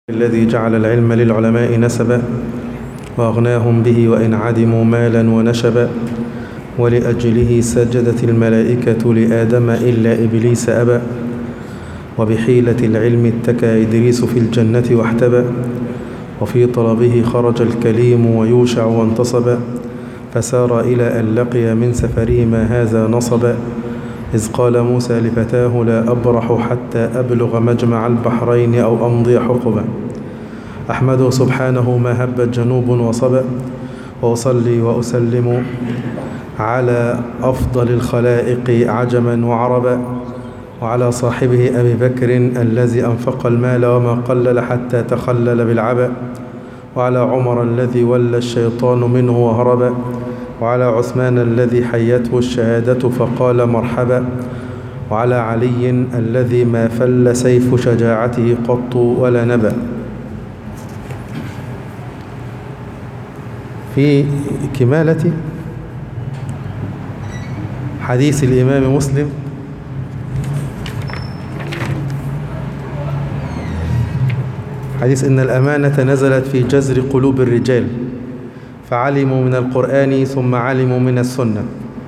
الذي جعل العلم للعلماء نسبا وأغناهم به وإن عدموا مالا ونشبا ولأجله سجدت الملائكة لآدم إلا إبليس أبى وبحيلة العلم اتكى إدريس في الجنة واحتبى وفي طلبه خرج الكليم ويوشع وانتصب فسار إلى أن لقي من سفره ما هذا نصبا إذ قال موسى لفتاه لا أبرح حتى أبلغ مجمع البحرين أو أمضي حقبا أحمده سبحانه ما هبت جنوب وصبا وأصلي وأسلم على أفضل الخلائق عجما وعربا وعلى صاحبه أبي بكر الذي أنفق المال وما قلل حتى تخلل بالعبا وعلى عمر الذي ولى الشيطان منه وهربا وعلى عثمان الذي حيته الشهادة فقال مرحبا وعلى علي الذي ما فل سيف شجاعته قط ولا نبا في كمالة حديث الإمام مسلم حديث إن الأمانة نزلت في جزر قلوب الرجال فعلموا من القرآن ثم علموا من السنة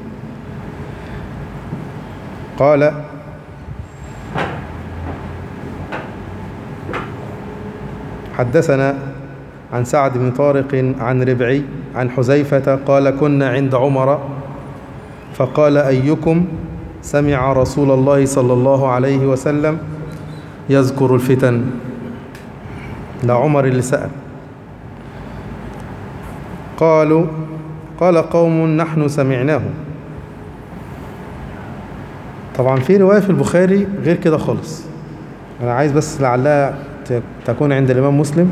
قال حدثنا عن سعد بن طارق عن ربعي عن حذيفة قال كنا عند عمر فقال أيكم سمع رسول الله صلى الله عليه وسلم يذكر الفتن ده عمر اللي سأل قالوا قال قوم نحن سمعناه طبعا في رواية في البخاري غير كده خالص أنا عايز بس لعلها تكون عند الإمام مسلم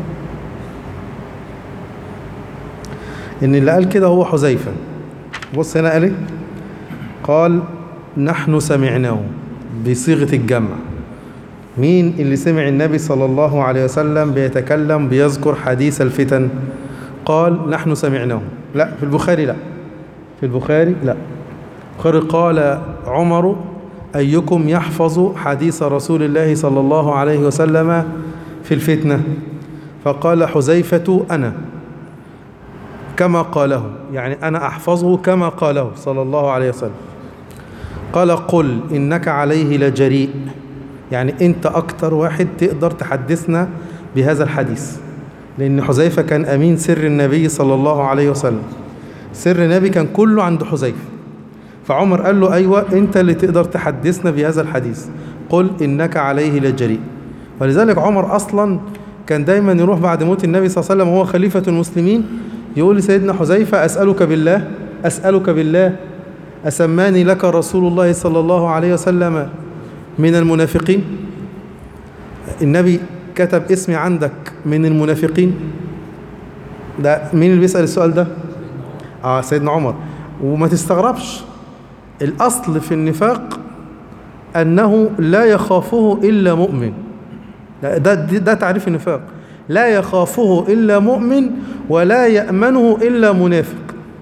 إن اللي قال كده هو حذيفة بص هنا قال إيه قال نحن سمعناه بصيغة الجمع مين اللي سمع النبي صلى الله عليه وسلم بيتكلم بيذكر حديث الفتن قال نحن سمعناه لا في البخاري لا في البخاري لا البخاري قال عمر أيكم يحفظ حديث رسول الله صلى الله عليه وسلم في الفتنة فقال حذيفة أنا كما قاله يعني أنا أحفظه كما قاله صلى الله عليه وسلم قال قل إنك عليه لجريء يعني أنت أكتر واحد تقدر تحدثنا بهذا الحديث لأن حذيفة كان أمين سر النبي صلى الله عليه وسلم سر النبي كان كله عند حذيفة فعمر قال له أيوة أنت اللي تقدر تحدثنا بهذا الحديث قل إنك عليه لجريء ولذلك عمر أصلا كان دايما يروح بعد موت النبي صلى الله عليه وسلم وهو خليفة المسلمين يقول لسيدنا حذيفة أسألك بالله أسألك بالله أسماني لك رسول الله صلى الله عليه وسلم من المنافقين النبي كتب اسمي عندك من المنافقين ده مين اللي بيسأل السؤال ده اه سيدنا عمر وما تستغربش الأصل في النفاق أنه لا يخافه إلا مؤمن ده, ده, ده تعريف النفاق لا يخافه إلا مؤمن ولا يأمنه إلا منافق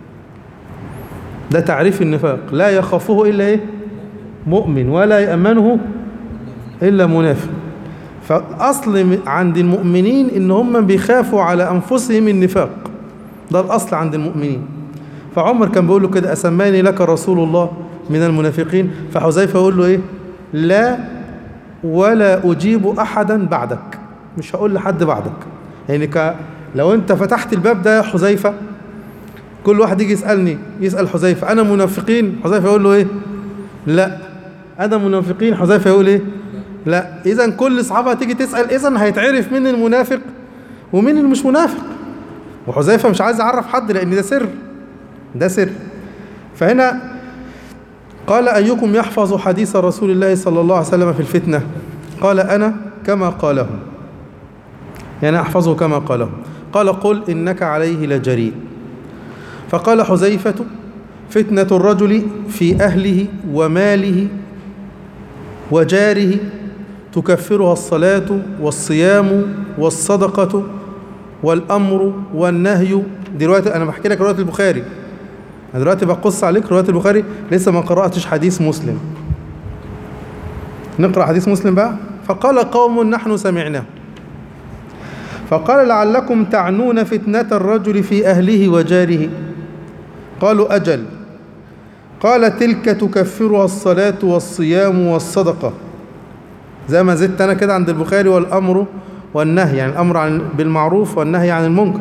ده تعريف النفاق لا يخافه إلا إيه مؤمن ولا يأمنه إلا منافق فالأصل عند المؤمنين إن هم بيخافوا على أنفسهم النفاق ده الأصل عند المؤمنين فعمر كان بيقول له كده أسماني لك رسول الله من المنافقين فحذيفة يقول له إيه لا ولا أجيب أحدا بعدك مش هقول لحد بعدك يعني ك... لو أنت فتحت الباب ده يا حذيفة كل واحد يجي يسألني يسأل حذيفة أنا منافقين حذيفة يقول له إيه لا أنا منافقين حذيفة يقول إيه لا إذا كل أصحابها تيجي تسأل إذا هيتعرف مين المنافق ومين اللي مش منافق وحذيفة مش عايز يعرف حد لأن ده سر ده سر فهنا قال أيكم يحفظ حديث رسول الله صلى الله عليه وسلم في الفتنة قال أنا كما قاله يعني أحفظه كما قاله قال قل إنك عليه لجريء فقال حذيفة فتنة الرجل في أهله وماله وجاره تكفرها الصلاة والصيام والصدقة والأمر والنهي دلوقتي أنا بحكي لك رواية البخاري أنا دلوقتي بقص عليك رواية البخاري لسه ما قرأتش حديث مسلم نقرأ حديث مسلم بقى فقال قوم نحن سمعناه فقال لعلكم تعنون فتنة الرجل في أهله وجاره قالوا أجل قال تلك تكفرها الصلاة والصيام والصدقة زي ما زدت أنا كده عند البخاري والأمر والنهي يعني الأمر عن بالمعروف والنهي عن المنكر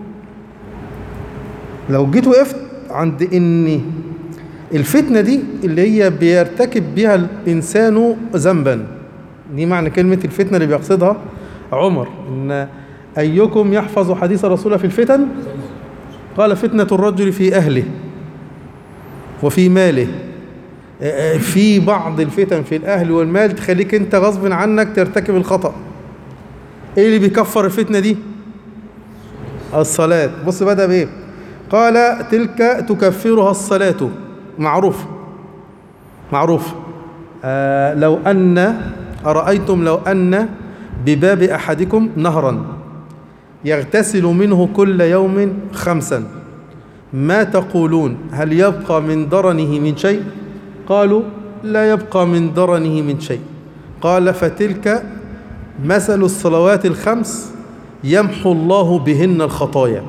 لو جيت وقفت عند إن الفتنة دي اللي هي بيرتكب بها الإنسان ذنبا دي معنى كلمة الفتنة اللي بيقصدها عمر إن أيكم يحفظ حديث رسوله في الفتن قال فتنة الرجل في أهله وفي ماله في بعض الفتن في الأهل والمال تخليك أنت غصب عنك ترتكب الخطأ إيه اللي بيكفر الفتنة دي الصلاة بص بدأ بإيه قال تلك تكفرها الصلاة معروف معروف آه لو أن أرأيتم لو أن بباب أحدكم نهرا يغتسل منه كل يوم خمسا ما تقولون هل يبقى من درنه من شيء قالوا لا يبقى من درنه من شيء قال فتلك مثل الصلوات الخمس يمحو الله بهن الخطايا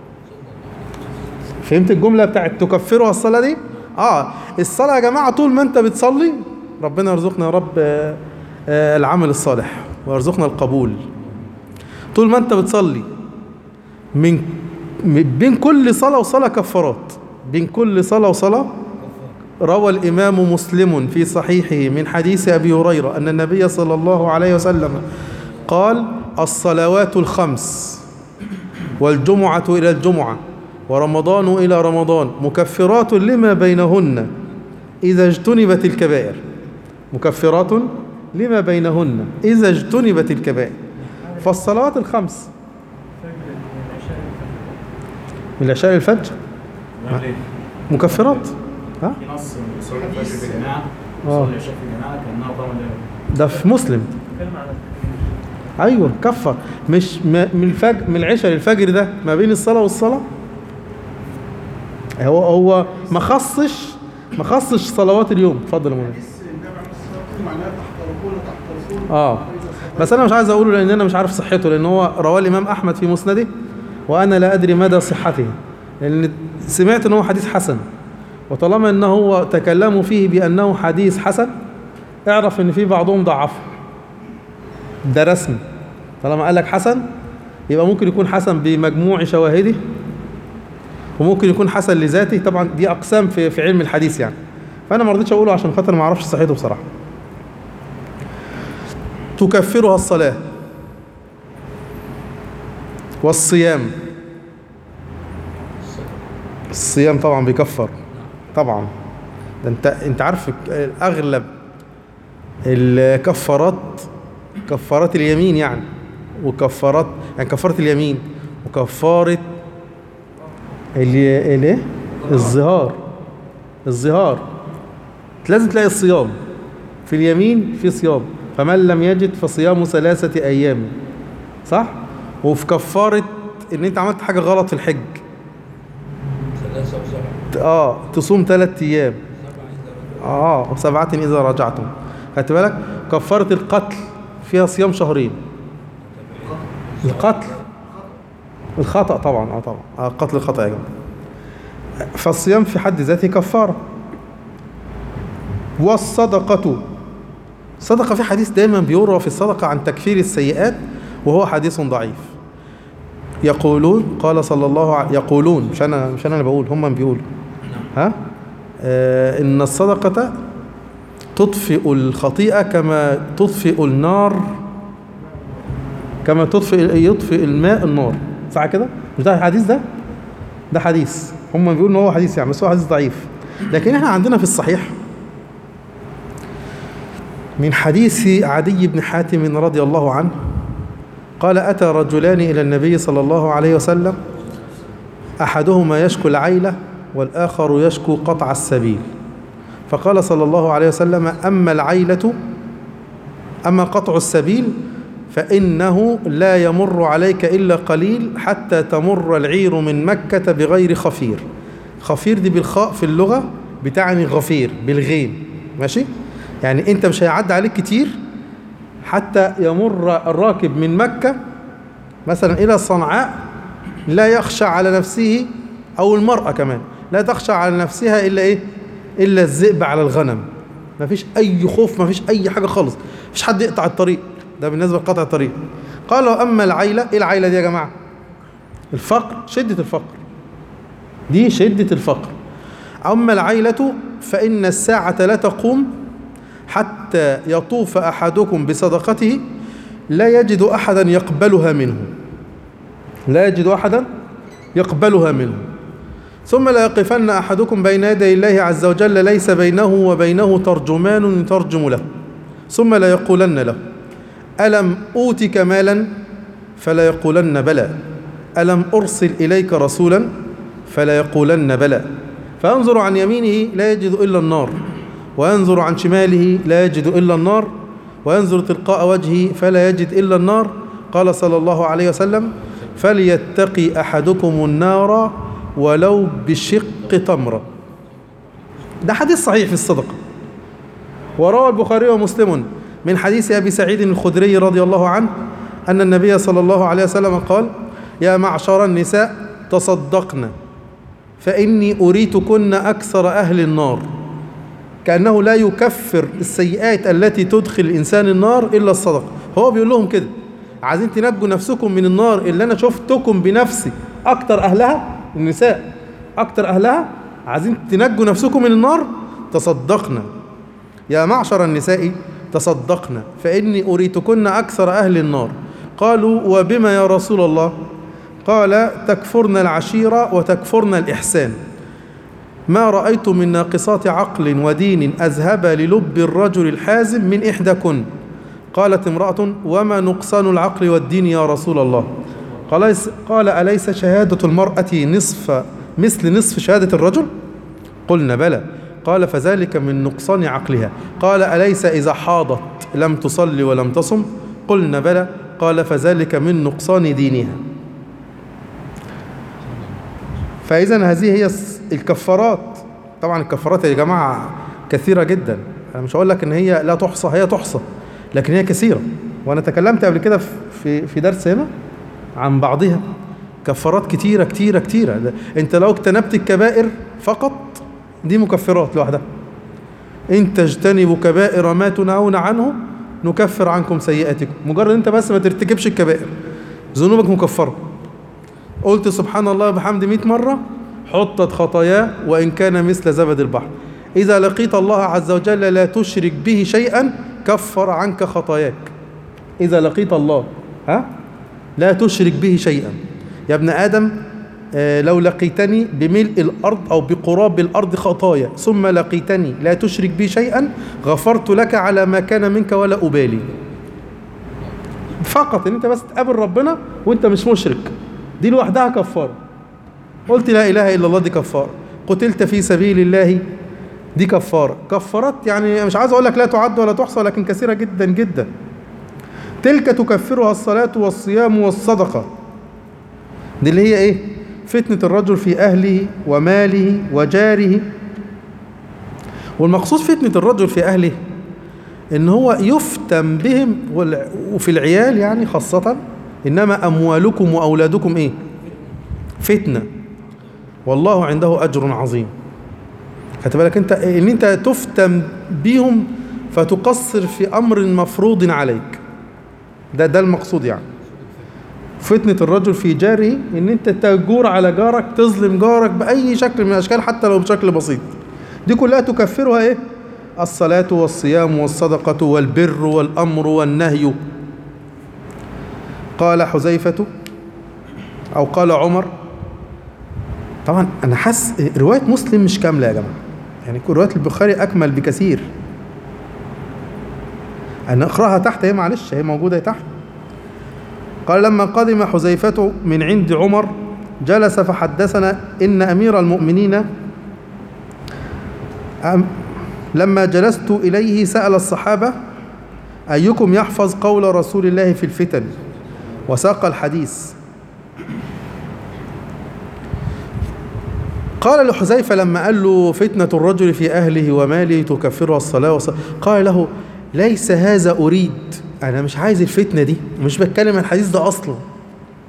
فهمت الجملة بتاعت تكفرها الصلاة دي اه الصلاة يا جماعة طول ما انت بتصلي ربنا يرزقنا يا رب آه آه العمل الصالح ويرزقنا القبول طول ما انت بتصلي من بين كل صلاة وصلاة كفارات بين كل صلاة وصلاة روى الإمام مسلم في صحيحه من حديث أبي هريرة أن النبي صلى الله عليه وسلم قال الصلوات الخمس والجمعة إلى الجمعة ورمضان إلى رمضان مكفرات لما بينهن إذا اجتنبت الكبائر مكفرات لما بينهن إذا اجتنبت الكبائر فالصلوات الخمس من العشاء للفجر مكفرات ها في نص صلاه الفجر في جماعه آه. صلاه العشاء في جماعه كانها قام الليل ده في مسلم ايوه كفر مش ما- من الفجر من العشاء للفجر ده ما بين الصلاه والصلاه هو هو ما خصش ما خصش صلوات اليوم اتفضل يا مولانا معناها تحت ركوع تحت رسول اه بس انا مش عايز اقوله لان انا مش عارف صحته لان هو رواه الامام احمد في مسنده وانا لا ادري مدى صحته لان سمعت ان هو حديث حسن وطالما ان هو تكلموا فيه بانه حديث حسن اعرف ان في بعضهم ضعفه ده رسمي طالما قال لك حسن يبقى ممكن يكون حسن بمجموع شواهده وممكن يكون حسن لذاته طبعا دي اقسام في في علم الحديث يعني فانا ما رضيتش اقوله عشان خاطر ما اعرفش صحته بصراحه تكفرها الصلاة والصيام الصيام طبعا بيكفر طبعا ده انت انت عارف اغلب الكفارات كفارات اليمين يعني وكفارات يعني كفارة اليمين وكفارة اللي الايه الظهار الظهار لازم تلاقي الصيام في اليمين في صيام فمن لم يجد فصيام ثلاثة أيام صح؟ وفي كفارة إن أنت عملت حاجة غلط في الحج ثلاثة وسبعة آه تصوم ثلاثة أيام سبعة إذا رجعوا آه وسبعة إذا رجعتم خدت بالك؟ كفارة القتل فيها صيام شهرين القتل الخطأ طبعا اه طبعا آه قتل الخطأ يا جماعة فالصيام في حد ذاته كفارة والصدقة صدقة في حديث دايما بيروى في الصدقة عن تكفير السيئات وهو حديث ضعيف يقولون قال صلى الله عليه يقولون مش انا مش انا اللي بقول هم بيقولوا ها آه ان الصدقة تطفئ الخطيئة كما تطفئ النار كما تطفئ يطفئ الماء النار صح كده مش ده الحديث ده ده حديث هم بيقولوا ان هو حديث يعني بس هو حديث ضعيف لكن احنا عندنا في الصحيح من حديث عدي بن حاتم رضي الله عنه قال أتى رجلان إلى النبي صلى الله عليه وسلم أحدهما يشكو العيلة والآخر يشكو قطع السبيل فقال صلى الله عليه وسلم أما العيلة أما قطع السبيل فإنه لا يمر عليك إلا قليل حتى تمر العير من مكة بغير خفير خفير دي بالخاء في اللغة بتعني غفير بالغين ماشي يعني انت مش هيعدي عليك كتير حتى يمر الراكب من مكة مثلا إلى صنعاء لا يخشى على نفسه أو المرأة كمان لا تخشى على نفسها إلا إيه إلا الذئب على الغنم ما فيش أي خوف ما فيش أي حاجة خالص مفيش حد يقطع الطريق ده بالنسبة لقطع الطريق قالوا أما العيلة إيه العيلة دي يا جماعة الفقر شدة الفقر دي شدة الفقر أما العيلة فإن الساعة لا تقوم حتى يطوف أحدكم بصدقته لا يجد أحدا يقبلها منه لا يجد أحدا يقبلها منه ثم لا يقفن أحدكم بين يدي الله عز وجل ليس بينه وبينه ترجمان يترجم له ثم لا يقولن له ألم أوتك مالا فلا يقولن بلى ألم أرسل إليك رسولا فلا يقولن بلى فينظر عن يمينه لا يجد إلا النار وينظر عن شماله لا يجد إلا النار وينظر تلقاء وجهه فلا يجد إلا النار قال صلى الله عليه وسلم فليتقي أحدكم النار ولو بشق تمرة ده حديث صحيح في الصدقة وروى البخاري ومسلم من حديث أبي سعيد الخدري رضي الله عنه أن النبي صلى الله عليه وسلم قال يا معشر النساء تصدقن فإني أريتكن أكثر أهل النار كأنه لا يكفر السيئات التي تدخل الإنسان النار إلا الصدقة هو بيقول لهم كده عايزين تنجوا نفسكم من النار اللي أنا شفتكم بنفسي أكتر أهلها النساء أكتر أهلها عايزين تنجوا نفسكم من النار تصدقنا يا معشر النساء تصدقنا فإني أريتكن أكثر أهل النار قالوا وبما يا رسول الله قال تكفرن العشيرة وتكفرن الإحسان ما رأيت من ناقصات عقل ودين أذهب للب الرجل الحازم من إحداكن قالت امرأة وما نقصان العقل والدين يا رسول الله قال, قال أليس شهادة المرأة نصف مثل نصف شهادة الرجل قلنا بلى قال فذلك من نقصان عقلها قال أليس إذا حاضت لم تصلي ولم تصم قلنا بلى قال فذلك من نقصان دينها فإذا هذه هي الكفارات طبعا الكفارات يا جماعة كثيرة جدا أنا مش هقول لك إن هي لا تحصى هي تحصى لكن هي كثيرة وأنا تكلمت قبل كده في في درس هنا عن بعضها كفارات كتيرة كتيرة كتيرة ده أنت لو اجتنبت الكبائر فقط دي مكفرات لوحدها إن تجتنبوا كبائر ما تنهون عنه نكفر عنكم سيئاتكم مجرد أنت بس ما ترتكبش الكبائر ذنوبك مكفرة قلت سبحان الله بحمد 100 مرة حطت خطاياه وإن كان مثل زبد البحر إذا لقيت الله عز وجل لا تشرك به شيئا كفر عنك خطاياك إذا لقيت الله ها لا تشرك به شيئا يا ابن آدم آه لو لقيتني بملء الأرض أو بقراب الأرض خطايا ثم لقيتني لا تشرك بي شيئا غفرت لك على ما كان منك ولا أبالي فقط ان انت بس تقابل ربنا وانت مش مشرك دي لوحدها كفاره قلت لا اله الا الله دي كفاره قتلت في سبيل الله دي كفاره كفارات يعني مش عايز اقول لك لا تعد ولا تحصى لكن كثيره جدا جدا تلك تكفرها الصلاه والصيام والصدقه دي اللي هي ايه فتنه الرجل في اهله وماله وجاره والمقصود فتنه الرجل في اهله ان هو يفتن بهم وفي العيال يعني خاصة انما اموالكم واولادكم ايه فتنة والله عنده اجر عظيم خدت بالك انت ان انت تفتن بيهم فتقصر في امر مفروض عليك ده ده المقصود يعني فتنة الرجل في جاره ان انت تجور على جارك تظلم جارك باي شكل من الاشكال حتى لو بشكل بسيط دي كلها تكفرها ايه الصلاة والصيام والصدقة والبر والأمر والنهي قال حذيفة أو قال عمر طبعا أنا حاسس رواية مسلم مش كاملة يا جماعة يعني رواية البخاري أكمل بكثير أنا أقرأها تحت هي معلش هي موجودة تحت قال لما قدم حذيفة من عند عمر جلس فحدثنا إن أمير المؤمنين لما جلست إليه سأل الصحابة أيكم يحفظ قول رسول الله في الفتن وساق الحديث قال لحذيفة لما قال له فتنة الرجل في أهله وماله تكفرها الصلاة والصلاة قال له ليس هذا أريد أنا مش عايز الفتنة دي مش بتكلم عن الحديث ده أصلا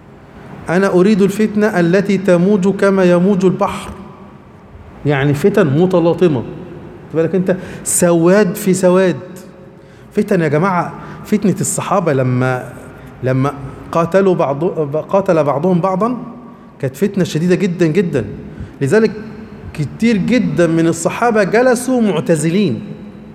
أنا أريد الفتنة التي تموج كما يموج البحر يعني فتن متلاطمة خد بالك أنت سواد في سواد فتن يا جماعة فتنة الصحابة لما لما قاتلوا بعض قاتل بعضهم بعضا كانت فتنة شديدة جدا جدا لذلك كتير جدا من الصحابة جلسوا معتزلين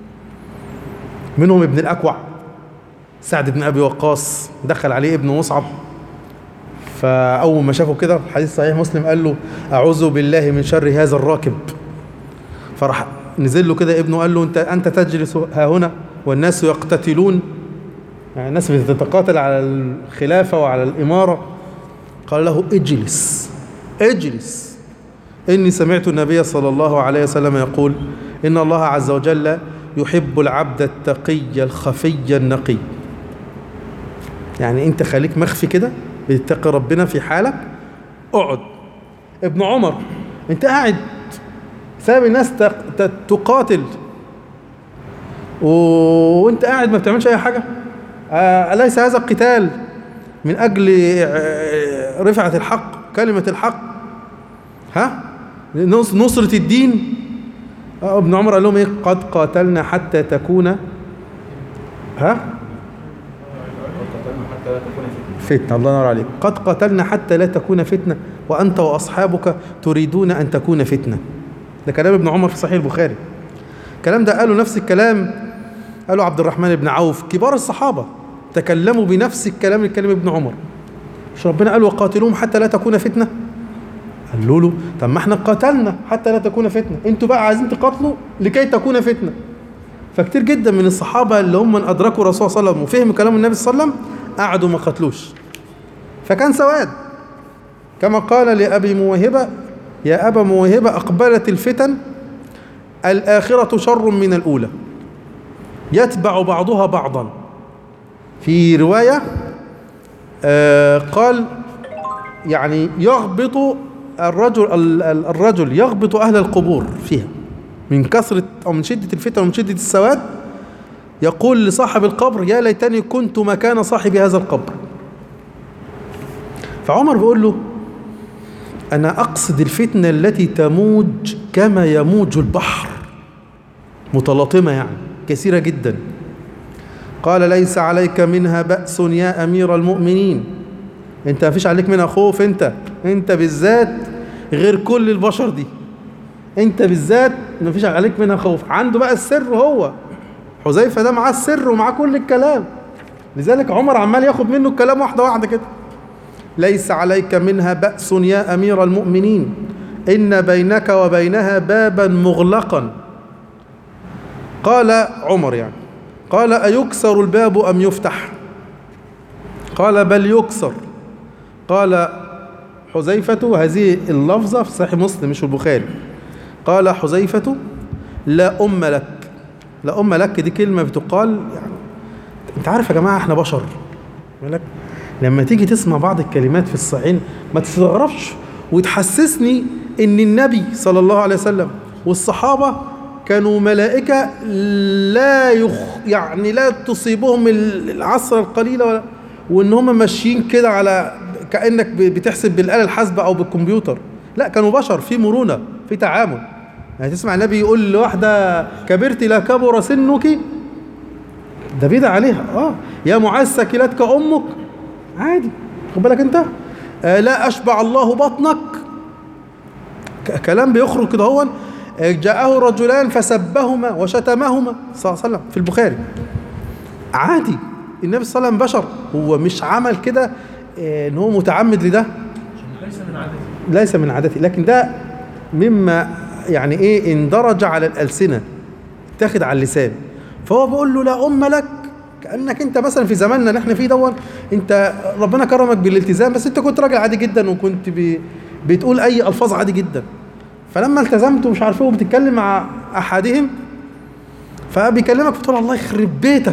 منهم ابن الأكوع سعد بن أبي وقاص دخل عليه ابن مصعب فأول ما شافه كده حديث صحيح مسلم قال له أعوذ بالله من شر هذا الراكب فراح نزل له كده ابنه قال له أنت أنت تجلس ها هنا والناس يقتتلون يعني الناس بتتقاتل على الخلافة وعلى الإمارة قال له اجلس اجلس إني سمعت النبي صلى الله عليه وسلم يقول إن الله عز وجل يحب العبد التقي الخفي النقي يعني أنت خليك مخفي كده بتتقي ربنا في حالك اقعد ابن عمر أنت قاعد ساب الناس تق- ت- تقاتل و- وانت قاعد ما بتعملش اي حاجه آه، اليس هذا القتال من اجل آه، رفعه الحق كلمه الحق ها نص- نصره الدين آه، ابن عمر قال لهم ايه قد قاتلنا حتى تكون ها قتلنا حتى لا تكون فتنة فتنة الله ينور عليك قد قتلنا حتى لا تكون فتنة وأنت وأصحابك تريدون أن تكون فتنة ده كلام ابن عمر في صحيح البخاري الكلام ده قالوا نفس الكلام قالوا عبد الرحمن بن عوف كبار الصحابة تكلموا بنفس الكلام اللي اتكلم ابن عمر مش ربنا قال وقاتلوهم حتى لا تكون فتنة قالوا له طب ما احنا قاتلنا حتى لا تكون فتنة انتوا بقى عايزين تقاتلوا لكي تكون فتنة فكتير جدا من الصحابة اللي هم من أدركوا الرسول صلى الله عليه وسلم وفهموا كلام النبي صلى الله عليه وسلم قعدوا ما قتلوش فكان سواد كما قال لأبي موهبة يا أبا موهبة أقبلت الفتن الآخرة شر من الأولى يتبع بعضها بعضا في رواية آه قال يعني يغبط الرجل ال- ال- الرجل يغبط أهل القبور فيها من كثرة أو من شدة الفتن ومن شدة السواد يقول لصاحب القبر يا ليتني كنت مكان صاحب هذا القبر فعمر بيقول له أنا أقصد الفتنة التي تموج كما يموج البحر متلاطمة يعني كثيرة جدا قال ليس عليك منها بأس يا أمير المؤمنين أنت مفيش عليك منها خوف أنت أنت بالذات غير كل البشر دي أنت بالذات مفيش عليك منها خوف عنده بقى السر هو حذيفة ده معاه السر ومعاه كل الكلام لذلك عمر عمال ياخد منه الكلام واحدة واحدة كده ليس عليك منها بأس يا أمير المؤمنين إن بينك وبينها بابا مغلقا قال عمر يعني قال أيكسر الباب أم يفتح قال بل يكسر قال حذيفة هذه اللفظة في صحيح مسلم مش في البخاري قال حذيفة لا أم لك لا أم لك دي كلمة بتقال يعني أنت عارف يا جماعة إحنا بشر بالك لما تيجي تسمع بعض الكلمات في الصحيحين ما تستغربش وتحسسني ان النبي صلى الله عليه وسلم والصحابه كانوا ملائكه لا يخ يعني لا تصيبهم العصر القليله ولا وان هم ماشيين كده على كانك بتحسب بالاله الحاسبه او بالكمبيوتر لا كانوا بشر في مرونه في تعامل يعني تسمع النبي يقول لواحده كبرت لا كبر سنك ده بيدعي عليها اه يا معاذ سكلتك امك عادي خد بالك انت آه لا اشبع الله بطنك ك- كلام بيخرج كده هو آه، جاءه رجلان فسبهما وشتمهما صلى الله عليه وسلم في البخاري عادي النبي صلى الله عليه وسلم بشر هو مش عمل كده آه، ان هو متعمد لده ليس من عادته ليس من عادته لكن ده مما يعني ايه اندرج على الألسنة تاخد على اللسان فهو بيقول له لا أم لك كأنك انت مثلا في زماننا اللي احنا فيه دون انت ربنا كرمك بالالتزام بس انت كنت راجل عادي جدا وكنت بي بتقول اي الفاظ عادي جدا فلما التزمت ومش عارف ايه وبتتكلم مع احدهم فبيكلمك بتقول الله يخرب بيتك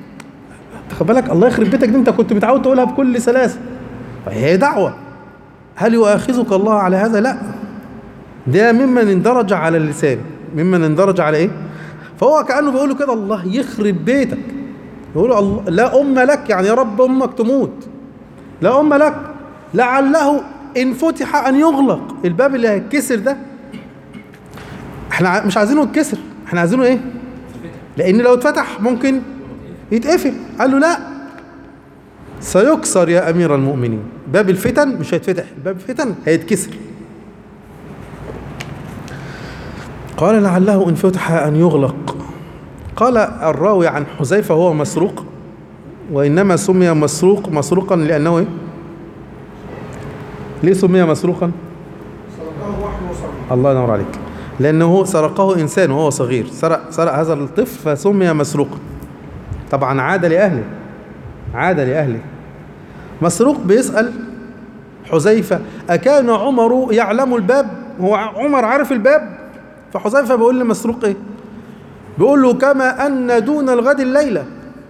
خد بالك الله يخرب بيتك دي انت كنت متعود تقولها بكل سلاسه فهي دعوه هل يؤاخذك الله على هذا لا ده ممن اندرج على اللسان ممن اندرج على ايه فهو كانه بيقول له كده الله يخرب بيتك يقول له الله لا ام لك يعني يا رب امك تموت لا ام لك لعله ان فتح ان يغلق الباب اللي هيتكسر ده احنا ع- مش عايزينه يتكسر احنا عايزينه ايه لان لو اتفتح ممكن يتقفل قال له لا سيكسر يا امير المؤمنين باب الفتن مش هيتفتح باب الفتن هيتكسر قال لعله ان فتح ان يغلق قال الراوي عن حذيفه هو مسروق وانما سمي مسروق مسروقا لانه ايه ليه سمي مسروقا سرقه وحي وصل الله ينور عليك لانه سرقه انسان وهو صغير سرق سرق هذا الطفل فسمي مسروقا طبعا عاد لاهله عاد لاهله مسروق بيسال حذيفه اكان عمر يعلم الباب هو عمر عارف الباب فحذيفه بيقول لمسروق ايه بيقول له كما ان دون الغد الليله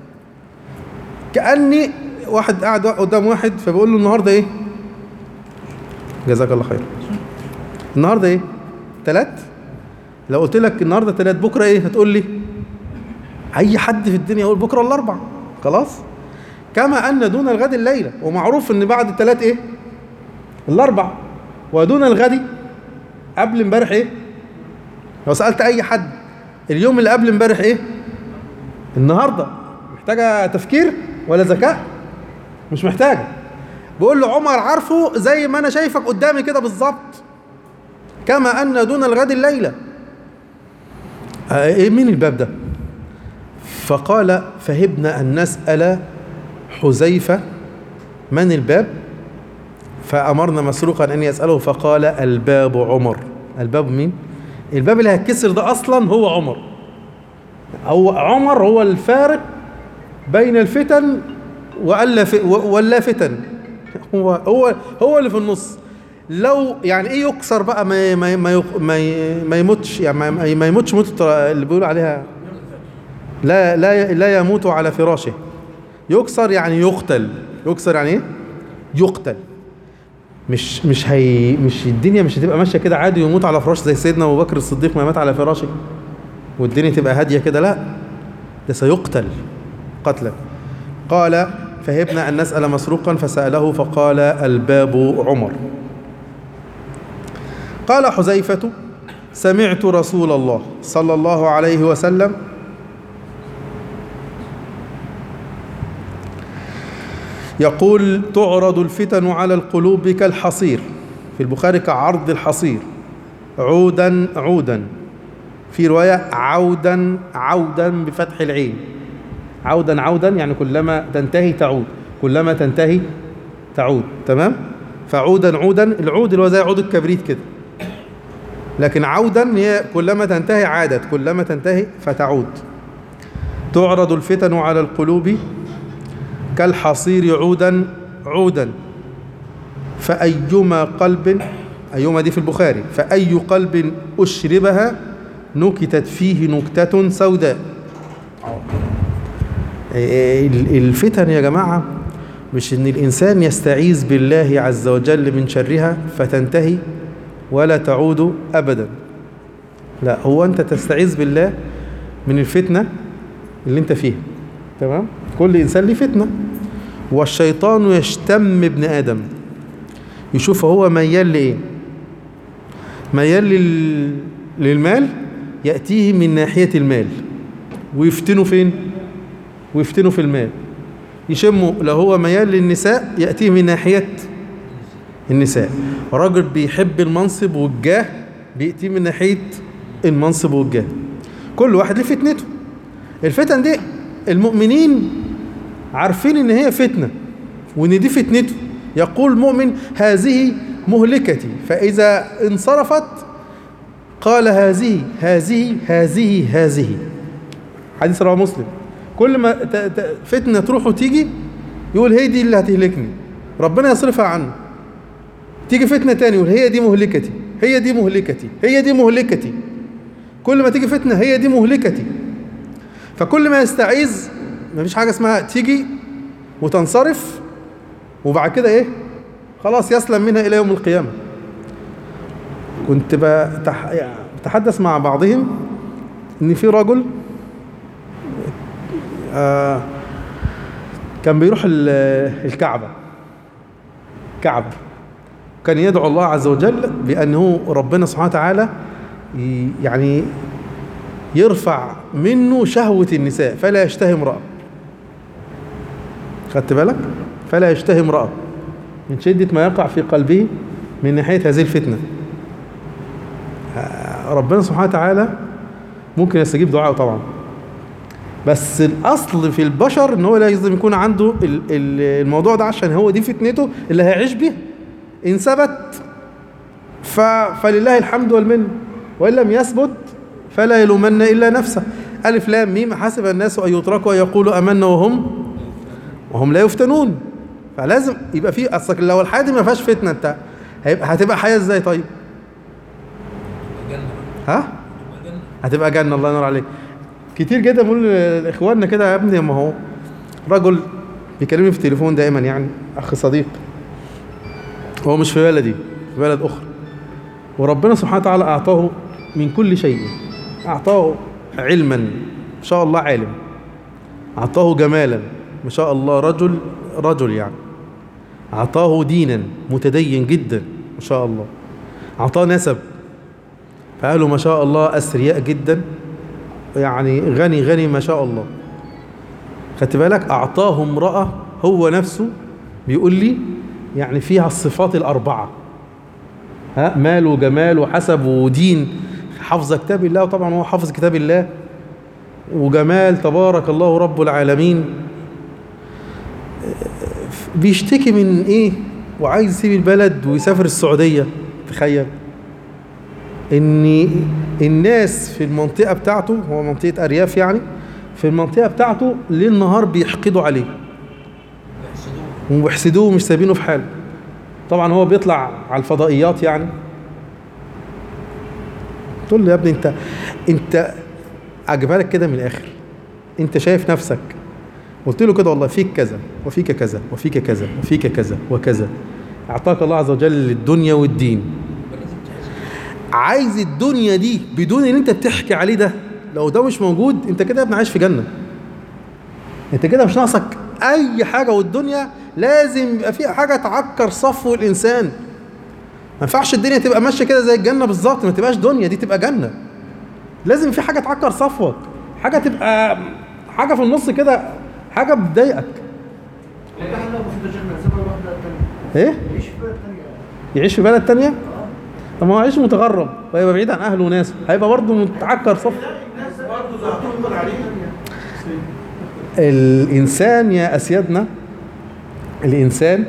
كاني واحد قاعد قدام واحد فبيقول له النهارده ايه جزاك الله خير النهارده ايه تلات لو قلت لك النهارده تلات بكره ايه هتقول لي اي حد في الدنيا يقول بكره الاربع خلاص كما ان دون الغد الليله ومعروف ان بعد التلات ايه الاربع ودون الغد قبل امبارح ايه لو سالت اي حد اليوم اللي قبل امبارح ايه النهارده محتاجه تفكير ولا ذكاء مش محتاجه بقول له عمر عارفه زي ما انا شايفك قدامي كده بالظبط كما ان دون الغد الليله آه، ايه مين الباب ده فقال فهبنا ان نسال حذيفه من الباب فامرنا مسروقا ان يساله فقال الباب عمر الباب مين الباب اللي هيتكسر ده اصلا هو عمر هو عمر هو الفارق بين الفتن وألا ف- ولا فتن هو هو هو اللي في النص لو يعني ايه يكسر بقى ما ما ما يق- ما, ي- ما يموتش يعني ما- ما ما يموتش موت اللي بيقولوا عليها لا لا لا يموت على فراشه يكسر يعني يقتل يكسر يعني ايه يقتل مش مش هي مش الدنيا مش هتبقى ماشيه كده عادي ويموت على فراش زي سيدنا ابو بكر الصديق ما مات على فراشه والدنيا تبقى هاديه كده لا ده سيقتل قتلا قال فهبنا أن نسأل مسروقا فسأله فقال الباب عمر قال حذيفة سمعت رسول الله صلى الله عليه وسلم يقول تعرض الفتن على القلوب كالحصير في البخاري كعرض الحصير عودا عودا في رواية عودا عودا بفتح العين عودا عودا يعني كلما تنتهي تعود كلما تنتهي تعود تمام فعودا عودا العود اللي هو زي عود الكبريت كده لكن عودا هي كلما تنتهي عادت كلما تنتهي فتعود تعرض الفتن على القلوب كالحصير عودا عودا فأيما قلب أيما دي في البخاري فأي قلب أشربها نكتت فيه نكتة سوداء ال- الفتن يا جماعة مش ان الانسان يستعيذ بالله عز وجل من شرها فتنتهي ولا تعود ابدا لا هو انت تستعيذ بالله من الفتنة اللي انت فيها تمام كل انسان له فتنة والشيطان يشتم ابن ادم يشوف هو ميال لايه ميال لل... للمال يأتيه من ناحية المال ويفتنه فين ويفتنه في المال يشمه لو هو ميال للنساء يأتيه من ناحية النساء راجل بيحب المنصب والجاه بيأتيه من ناحية المنصب والجاه كل واحد له فتنته الفتن دي المؤمنين عارفين ان هي فتنة وان دي فتنته يقول مؤمن هذه مهلكتي فإذا انصرفت قال هذه هذه هذه هذه حديث رواه مسلم كل ما ت- ت- فتنة تروح وتيجي يقول هي دي اللي هتهلكني ربنا يصرفها عنه تيجي فتنة تاني يقول هي دي مهلكتي هي دي مهلكتي هي دي مهلكتي كل ما تيجي فتنة هي دي مهلكتي فكل ما يستعيذ مفيش حاجة اسمها تيجي وتنصرف وبعد كده ايه خلاص يسلم منها إلى يوم القيامة كنت بتح... يعني بتحدث مع بعضهم ان في رجل آه كان بيروح ال- الكعبة الكعب كان يدعو الله عز وجل بأنه ربنا سبحانه وتعالى ي- يعني يرفع منه شهوة النساء فلا يشتهي امرأة خدت بالك فلا يشتهي امرأة من شدة ما يقع في قلبه من ناحية هذه الفتنة آه، ربنا سبحانه وتعالى ممكن يستجيب دعائه طبعا بس الاصل في البشر ان هو لازم يكون عنده ال- ال- الموضوع ده عشان هو دي فتنته اللي هيعيش بيها ان ثبت ف... فلله الحمد والمنه وان لم يثبت فلا يلومن الا نفسه الف لام ميم حسب الناس ان يتركوا ان يقولوا امنا وهم وهم لا يفتنون فلازم يبقى في اصلك لو الحياه دي ما فيهاش فتنه انت هيبقى هتبقى حياه ازاي طيب جنة ها تبقى جنة هتبقى جنة الله ينور عليك كتير جدا بقول لاخواننا كده يا ابني ما هو رجل بيكلمني في التليفون دايما يعني اخ صديق هو مش في بلدي في بلد اخرى وربنا سبحانه وتعالى اعطاه من كل شيء اعطاه علما ما شاء الله عالم اعطاه جمالا ما شاء الله رجل رجل يعني اعطاه دينا متدين جدا ما شاء الله اعطاه نسب فقالوا ما شاء الله أثرياء جدا يعني غني غني ما شاء الله خدت بالك أعطاه امرأة هو نفسه بيقول لي يعني فيها الصفات الأربعة ها مال وجمال وحسب ودين حفظ كتاب الله وطبعا هو حافظ كتاب الله وجمال تبارك الله رب العالمين بيشتكي من ايه وعايز يسيب البلد ويسافر السعودية تخيل ان الناس في المنطقه بتاعته هو منطقه ارياف يعني في المنطقه بتاعته ليل نهار بيحقدوا عليه يحسدوه وبيحسدوه ومش سايبينه في حاله طبعا هو بيطلع على الفضائيات يعني تقول له يا ابني انت انت اجيبها لك كده من الاخر انت شايف نفسك قلت له كده والله فيك كذا وفيك كذا وفيك كذا وفيك كذا وكذا اعطاك الله عز وجل الدنيا والدين يبقى لازم تحسد عايز الدنيا دي بدون اللي انت بتحكي عليه ده لو ده مش موجود انت كده يا ابني عايش في جنه انت كده مش ناقصك اي حاجه والدنيا لازم يبقى فيها حاجه تعكر صفو الانسان ما ينفعش الدنيا تبقى ماشيه كده زي الجنه بالظبط ما تبقاش دنيا دي تبقى جنه لازم في حاجه تعكر صفوك حاجه تبقى حاجه في النص كده حاجه بتضايقك والله احنا المفروض يا شيخنا نسيبها نروح بلد تانية ايه نعيش في بلد تانية يعيش في بلد تانية طب ما هو يعيش متغرب ويبقى بعيد عن اهله وناسه هيبقى برضه متعكر صف الناس برضه زهقتهم من عليه الإنسان يا أسيادنا الإنسان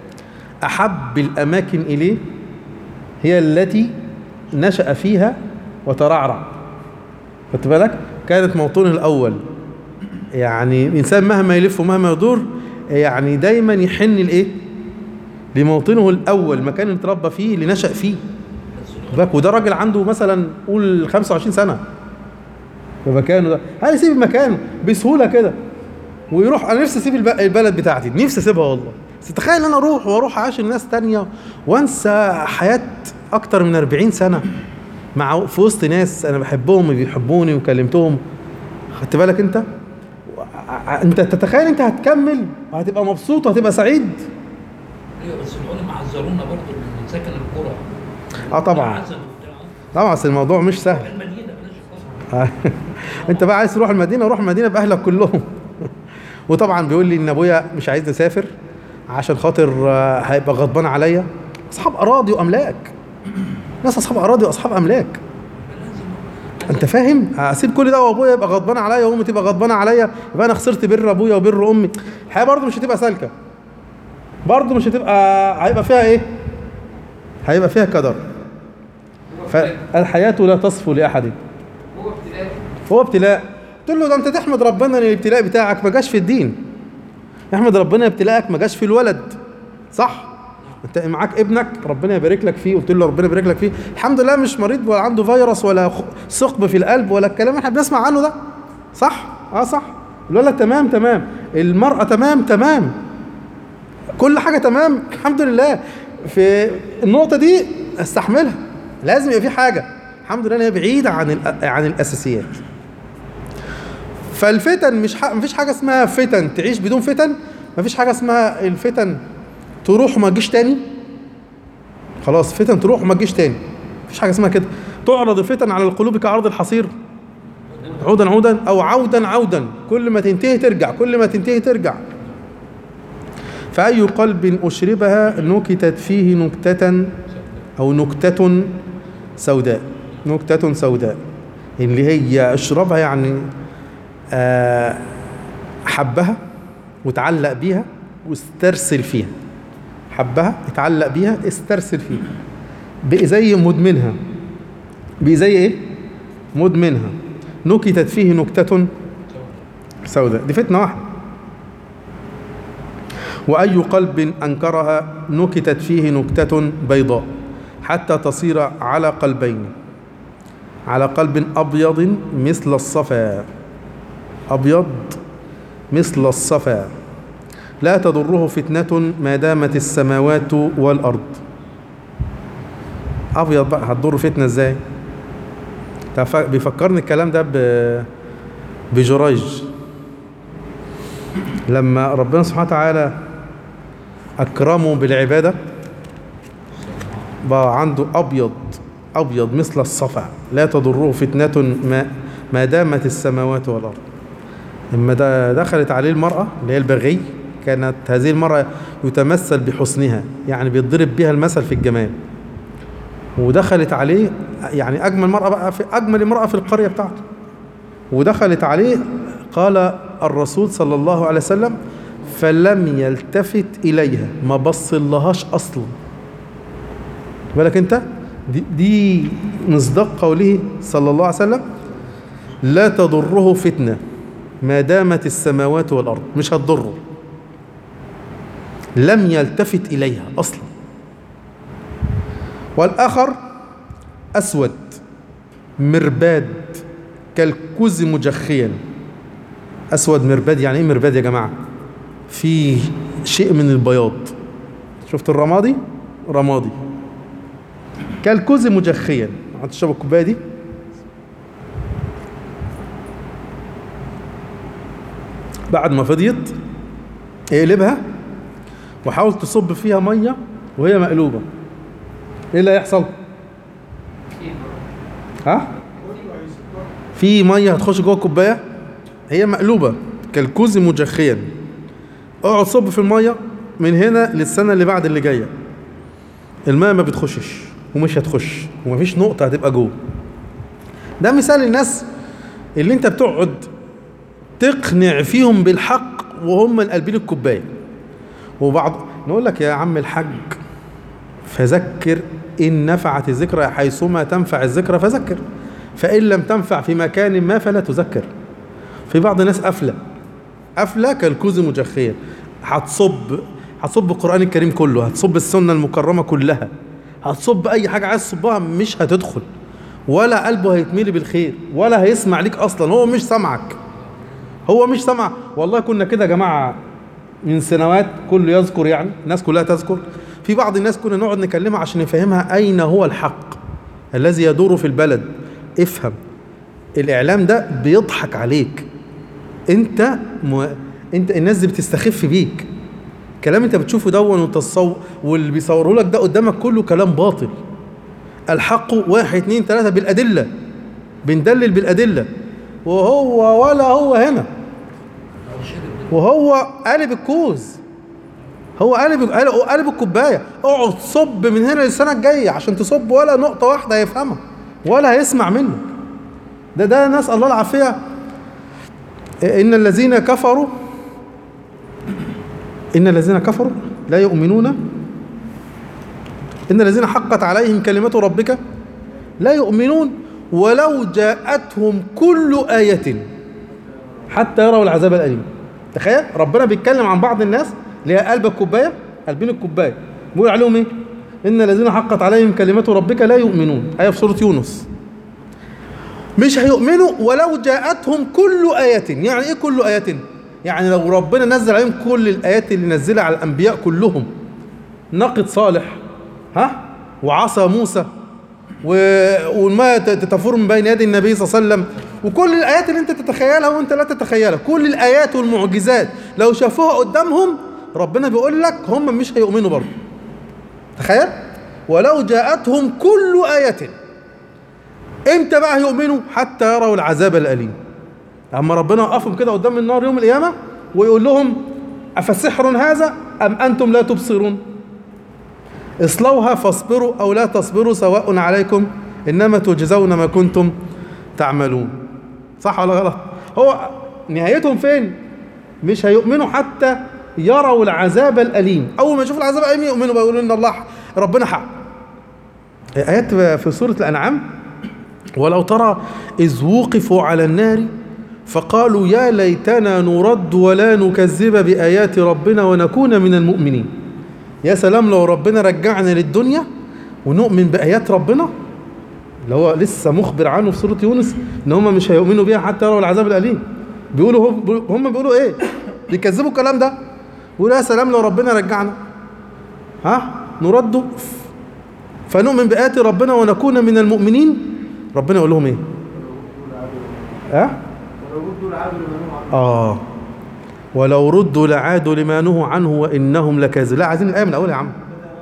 أحب الأماكن إليه هي التي نشأ فيها وترعرع خدت بالك كانت موطنه الأول يعني الإنسان مهما يلف ومهما يدور يعني دايما يحن لإيه لموطنه الأول المكان اللي اتربى فيه اللي نشأ فيه خد بالك وده راجل عنده مثلا قول 25 سنة في مكانه ده هيسيب المكان بسهولة كده ويروح انا نفسي اسيب الب- البلد بتاعتي نفسي اسيبها والله بس تخيل ان انا اروح واروح اعاشر ناس تانية وانسى حياة اكتر من 40 سنة مع في وسط ناس انا بحبهم وبيحبوني وكلمتهم خدت بالك انت ع- انت تتخيل انت هتكمل وهتبقى مبسوط وهتبقى سعيد ايوه بس العلماء عذرونا برضه من سكن القرى اه طبعا عزل وبتاع طبعا أصل الموضوع مش سهل المدينه بلاش القصر انت بقى عايز تروح المدينه روح المدينه باهلك كلهم وطبعا بيقول لي ان ابويا مش عايزني اسافر عشان خاطر آه، هيبقى غضبان عليا اصحاب اراضي واملاك ناس اصحاب اراضي واصحاب املاك انت فاهم اسيب كل ده وابويا يبقى غضبان عليا وامي تبقى غضبانه عليا يبقى انا خسرت بر ابويا وبر امي الحياه برضه مش هتبقى سالكه برضه مش هتبقى هيبقى فيها ايه هيبقى فيها كدر فالحياه لا تصفو لاحد هو ابتلاء هو ابتلاء قلت له ده انت تحمد ربنا ان الابتلاء بتاعك ما جاش في الدين احمد ربنا ابتلاءك ما جاش في الولد صح انت معاك ابنك ربنا يبارك لك فيه قلت له ربنا يبارك لك فيه الحمد لله مش مريض ولا عنده فيروس ولا خ- ثقب في القلب ولا الكلام اللي احنا بنسمع عنه ده صح اه صح الولد تمام تمام المرأة تمام تمام كل حاجة تمام الحمد لله في النقطة دي استحملها لازم يبقى في حاجة الحمد لله إن هي بعيدة عن الأ- عن الأساسيات فالفتن مش ح... مفيش حاجة اسمها فتن تعيش بدون فتن مفيش حاجة اسمها الفتن تروح وما تجيش تاني خلاص فتن تروح وما تجيش تاني مفيش حاجه اسمها كده تعرض الفتن على القلوب كعرض الحصير عودا عودا او عودا عودا كل ما تنتهي ترجع كل ما تنتهي ترجع فأي قلب أشربها نكتت فيه نكتة أو نكتة سوداء نكتة سوداء اللي هي اشربها يعني آه، حبها وتعلق بيها واسترسل فيها حبها اتعلق بيها استرسل فيها بقي زي مدمنها بقي زي ايه مدمنها نكتت فيه نكتة سوداء دي فتنة واحدة وأي قلب أنكرها نكتت فيه نكتة بيضاء حتى تصير على قلبين على قلب أبيض مثل الصفا أبيض مثل الصفا لا تضره فتنة ما دامت السماوات والأرض أبيض بقى هتضر فتنة إزاي تف- بيفكرني الكلام ده ب- بجريج لما ربنا سبحانه وتعالى أكرمه بالعبادة بقى عنده أبيض أبيض مثل الصفا لا تضره فتنة ما, ما دامت السماوات والأرض لما ده دخلت عليه المرأة اللي هي البغي كانت هذه المرأة يتمثل بحسنها يعني بيضرب بها المثل في الجمال ودخلت عليه يعني أجمل مرأة بقى في أجمل امرأة في القرية بتاعته ودخلت عليه قال الرسول صلى الله عليه وسلم فلم يلتفت إليها ما بص لهاش أصلا بالك أنت دي, دي مصداق قوله صلى الله عليه وسلم لا تضره فتنة ما دامت السماوات والأرض مش هتضره لم يلتفت إليها أصلا والآخر أسود مرباد كالكوز مجخيا أسود مرباد يعني إيه مرباد يا جماعة في شيء من البياض شفت الرمادي رمادي كالكوز مجخيا هتشرب الكوباية دي بعد ما فضيت اقلبها وحاول تصب فيها ميه وهي مقلوبه ايه اللي هيحصل ها في ميه هتخش جوه الكوبايه هي مقلوبه كالكوز مجخيا اقعد صب في الميه من هنا للسنه اللي بعد اللي جايه الماء ما بتخشش ومش هتخش ومفيش نقطه هتبقى جوه ده مثال الناس اللي انت بتقعد تقنع فيهم بالحق وهم قلبين الكوبايه وبعض نقول لك يا عم الحاج فذكر إن نفعت الذكرى حيثما تنفع الذكرى فذكر فإن لم تنفع في مكان ما فلا تذكر في بعض الناس قافلة قافلة كالكوز مجخيا هتصب هتصب القرآن الكريم كله هتصب السنة المكرمة كلها هتصب أي حاجة عايز تصبها مش هتدخل ولا قلبه هيتملي بالخير ولا هيسمع ليك أصلا هو مش سامعك هو مش سامع والله كنا كده يا جماعة من سنوات كل يذكر يعني الناس كلها تذكر في بعض الناس كنا نقعد نكلمها عشان نفهمها أين هو الحق الذي يدور في البلد افهم الإعلام ده بيضحك عليك أنت م... أنت الناس دي بتستخف بيك كلام أنت بتشوفه دون وتصور واللي بيصوره لك ده قدامك كله كلام باطل الحق واحد اتنين تلاتة بالأدلة بندلل بالأدلة وهو ولا هو هنا لو شرب وهو قالب الكوز هو قالب قالب الكوبايه اقعد صب من هنا للسنه الجايه عشان تصب ولا نقطه واحده هيفهمها ولا هيسمع منك ده ده نسال الله العافيه ان الذين كفروا ان الذين كفروا لا يؤمنون ان الذين حقت عليهم كلمه ربك لا يؤمنون ولو جاءتهم كل ايه حتى يروا العذاب الاليم تخيل ربنا بيتكلم عن بعض الناس اللي هي قلب الكوبايه قلبين الكوبايه بيقول عليهم ايه ان الذين حقت عليهم كلمه ربك لا يؤمنون ايه في سوره يونس مش هيؤمنوا ولو جاءتهم كل آية يعني ايه كل آية يعني لو ربنا نزل عليهم كل الآيات اللي نزلها على الأنبياء كلهم ناقة صالح ها وعصا موسى و- والماء ت- تفور من بين يدي النبي صلى الله عليه وسلم وكل الآيات اللي أنت تتخيلها وأنت لا تتخيلها كل الآيات والمعجزات لو شافوها قدامهم ربنا بيقول لك هم مش هيؤمنوا برضه تخيل ولو جاءتهم كل آية امتى بقى هيؤمنوا حتى يروا العذاب الأليم أما ربنا وقفهم كده قدام النار يوم القيامة ويقول لهم أفسحر هذا أم أنتم لا تبصرون اصلوها فاصبروا أو لا تصبروا سواء عليكم إنما تجزون ما كنتم تعملون صح ولا غلط هو نهايتهم فين مش هيؤمنوا حتى يروا العذاب الأليم أول ما يشوفوا العذاب الأليم يؤمنوا بقى يقولوا إن الله ربنا حق آيات في سورة الأنعام ولو ترى إذ وقفوا على النار فقالوا يا ليتنا نرد ولا نكذب بآيات ربنا ونكون من المؤمنين يا سلام لو ربنا رجعنا للدنيا ونؤمن بآيات ربنا اللي هو لسه مخبر عنه في سورة يونس ان هم مش هيؤمنوا بيها حتى يروا العذاب الأليم بيقولوا هم, هم بيقولوا ايه بيكذبوا الكلام ده بيقولوا يا سلام لو ربنا رجعنا ها نرد فنؤمن بآيات ربنا ونكون من المؤمنين ربنا يقول لهم ايه ها ولو ردوا العادوا لما نهوا عنه اه ولو ردوا لعادوا لما نهوا عنه وانهم لكاذبون لا عايزين الايه من الاول يا عم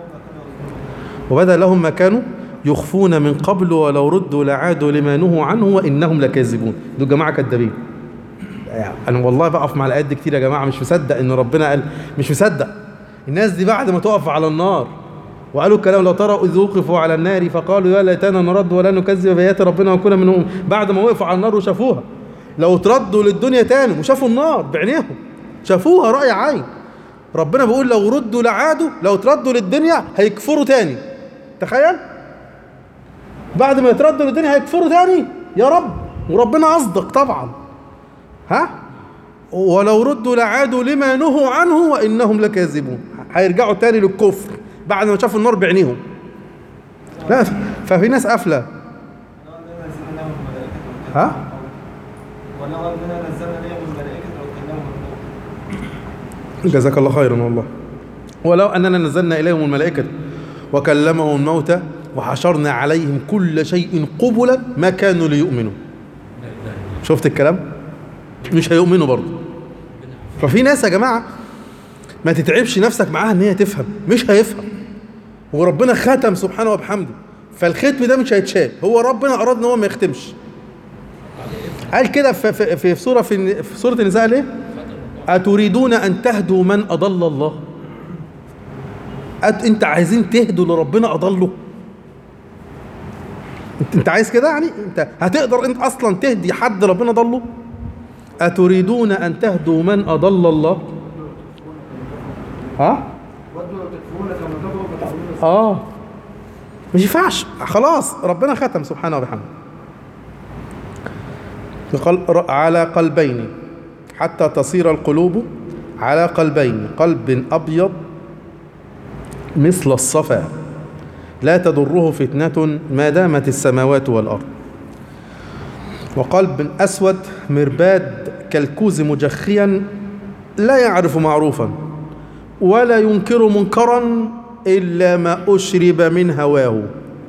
وبدا لهم ما كانوا يخفون من قبل ولو ردوا لعادوا لما نهوا عنه وانهم لكاذبون دول جماعه كذابين يعني انا والله بقف مع الايات دي كتير يا جماعه مش مصدق ان ربنا قال مش مصدق الناس دي بعد ما تقف على النار وقالوا الكلام لو ترى اذ وقفوا على النار فقالوا يا ليتنا نرد ولا نكذب بايات ربنا ونكون منهم بعد ما وقفوا على النار وشافوها لو تردوا للدنيا تاني وشافوا النار بعينيهم شافوها رأي عين ربنا بيقول لو ردوا لعادوا لو تردوا للدنيا هيكفروا تاني تخيل بعد ما يتردوا للدنيا هيكفروا تاني يا رب وربنا أصدق طبعا ها ولو ردوا لعادوا لما نهوا عنه وإنهم لكاذبون هيرجعوا تاني للكفر بعد ما شافوا النار بعينيهم لا ففي ناس قافله ها ولو اننا نزلنا اليهم الملائكه وكلمهم الموت جزاك الله خيرا والله ولو أننا نزلنا إليهم الملائكة وكلمهم الموتى وحشرنا عليهم كل شيء قبلا ما كانوا ليؤمنوا شفت الكلام مش هيؤمنوا برضه ففي ناس يا جماعة ما تتعبش نفسك معاها ان هي تفهم مش هيفهم وربنا ختم سبحانه وبحمده فالختم ده مش هيتشال هو ربنا اراد ان هو ما يختمش قال كده في, في, في سوره في, في سوره النساء ليه اتريدون ان تهدوا من اضل الله أت انت عايزين تهدوا لربنا اضله انت, انت عايز كده يعني انت هتقدر انت اصلا تهدي حد ربنا ضله اتريدون ان تهدوا من اضل الله ها ودوا لو تكفرون كما كفروا فتكفرون اه مش ينفعش خلاص ربنا ختم سبحانه وبحمده قل- ر- على قلبين حتى تصير القلوب على قلبين قلب أبيض مثل الصفا لا تضره فتنة ما دامت السماوات والأرض وقلب أسود مرباد كالكوز مجخيا لا يعرف معروفا ولا ينكر منكرا إلا ما أشرب من هواه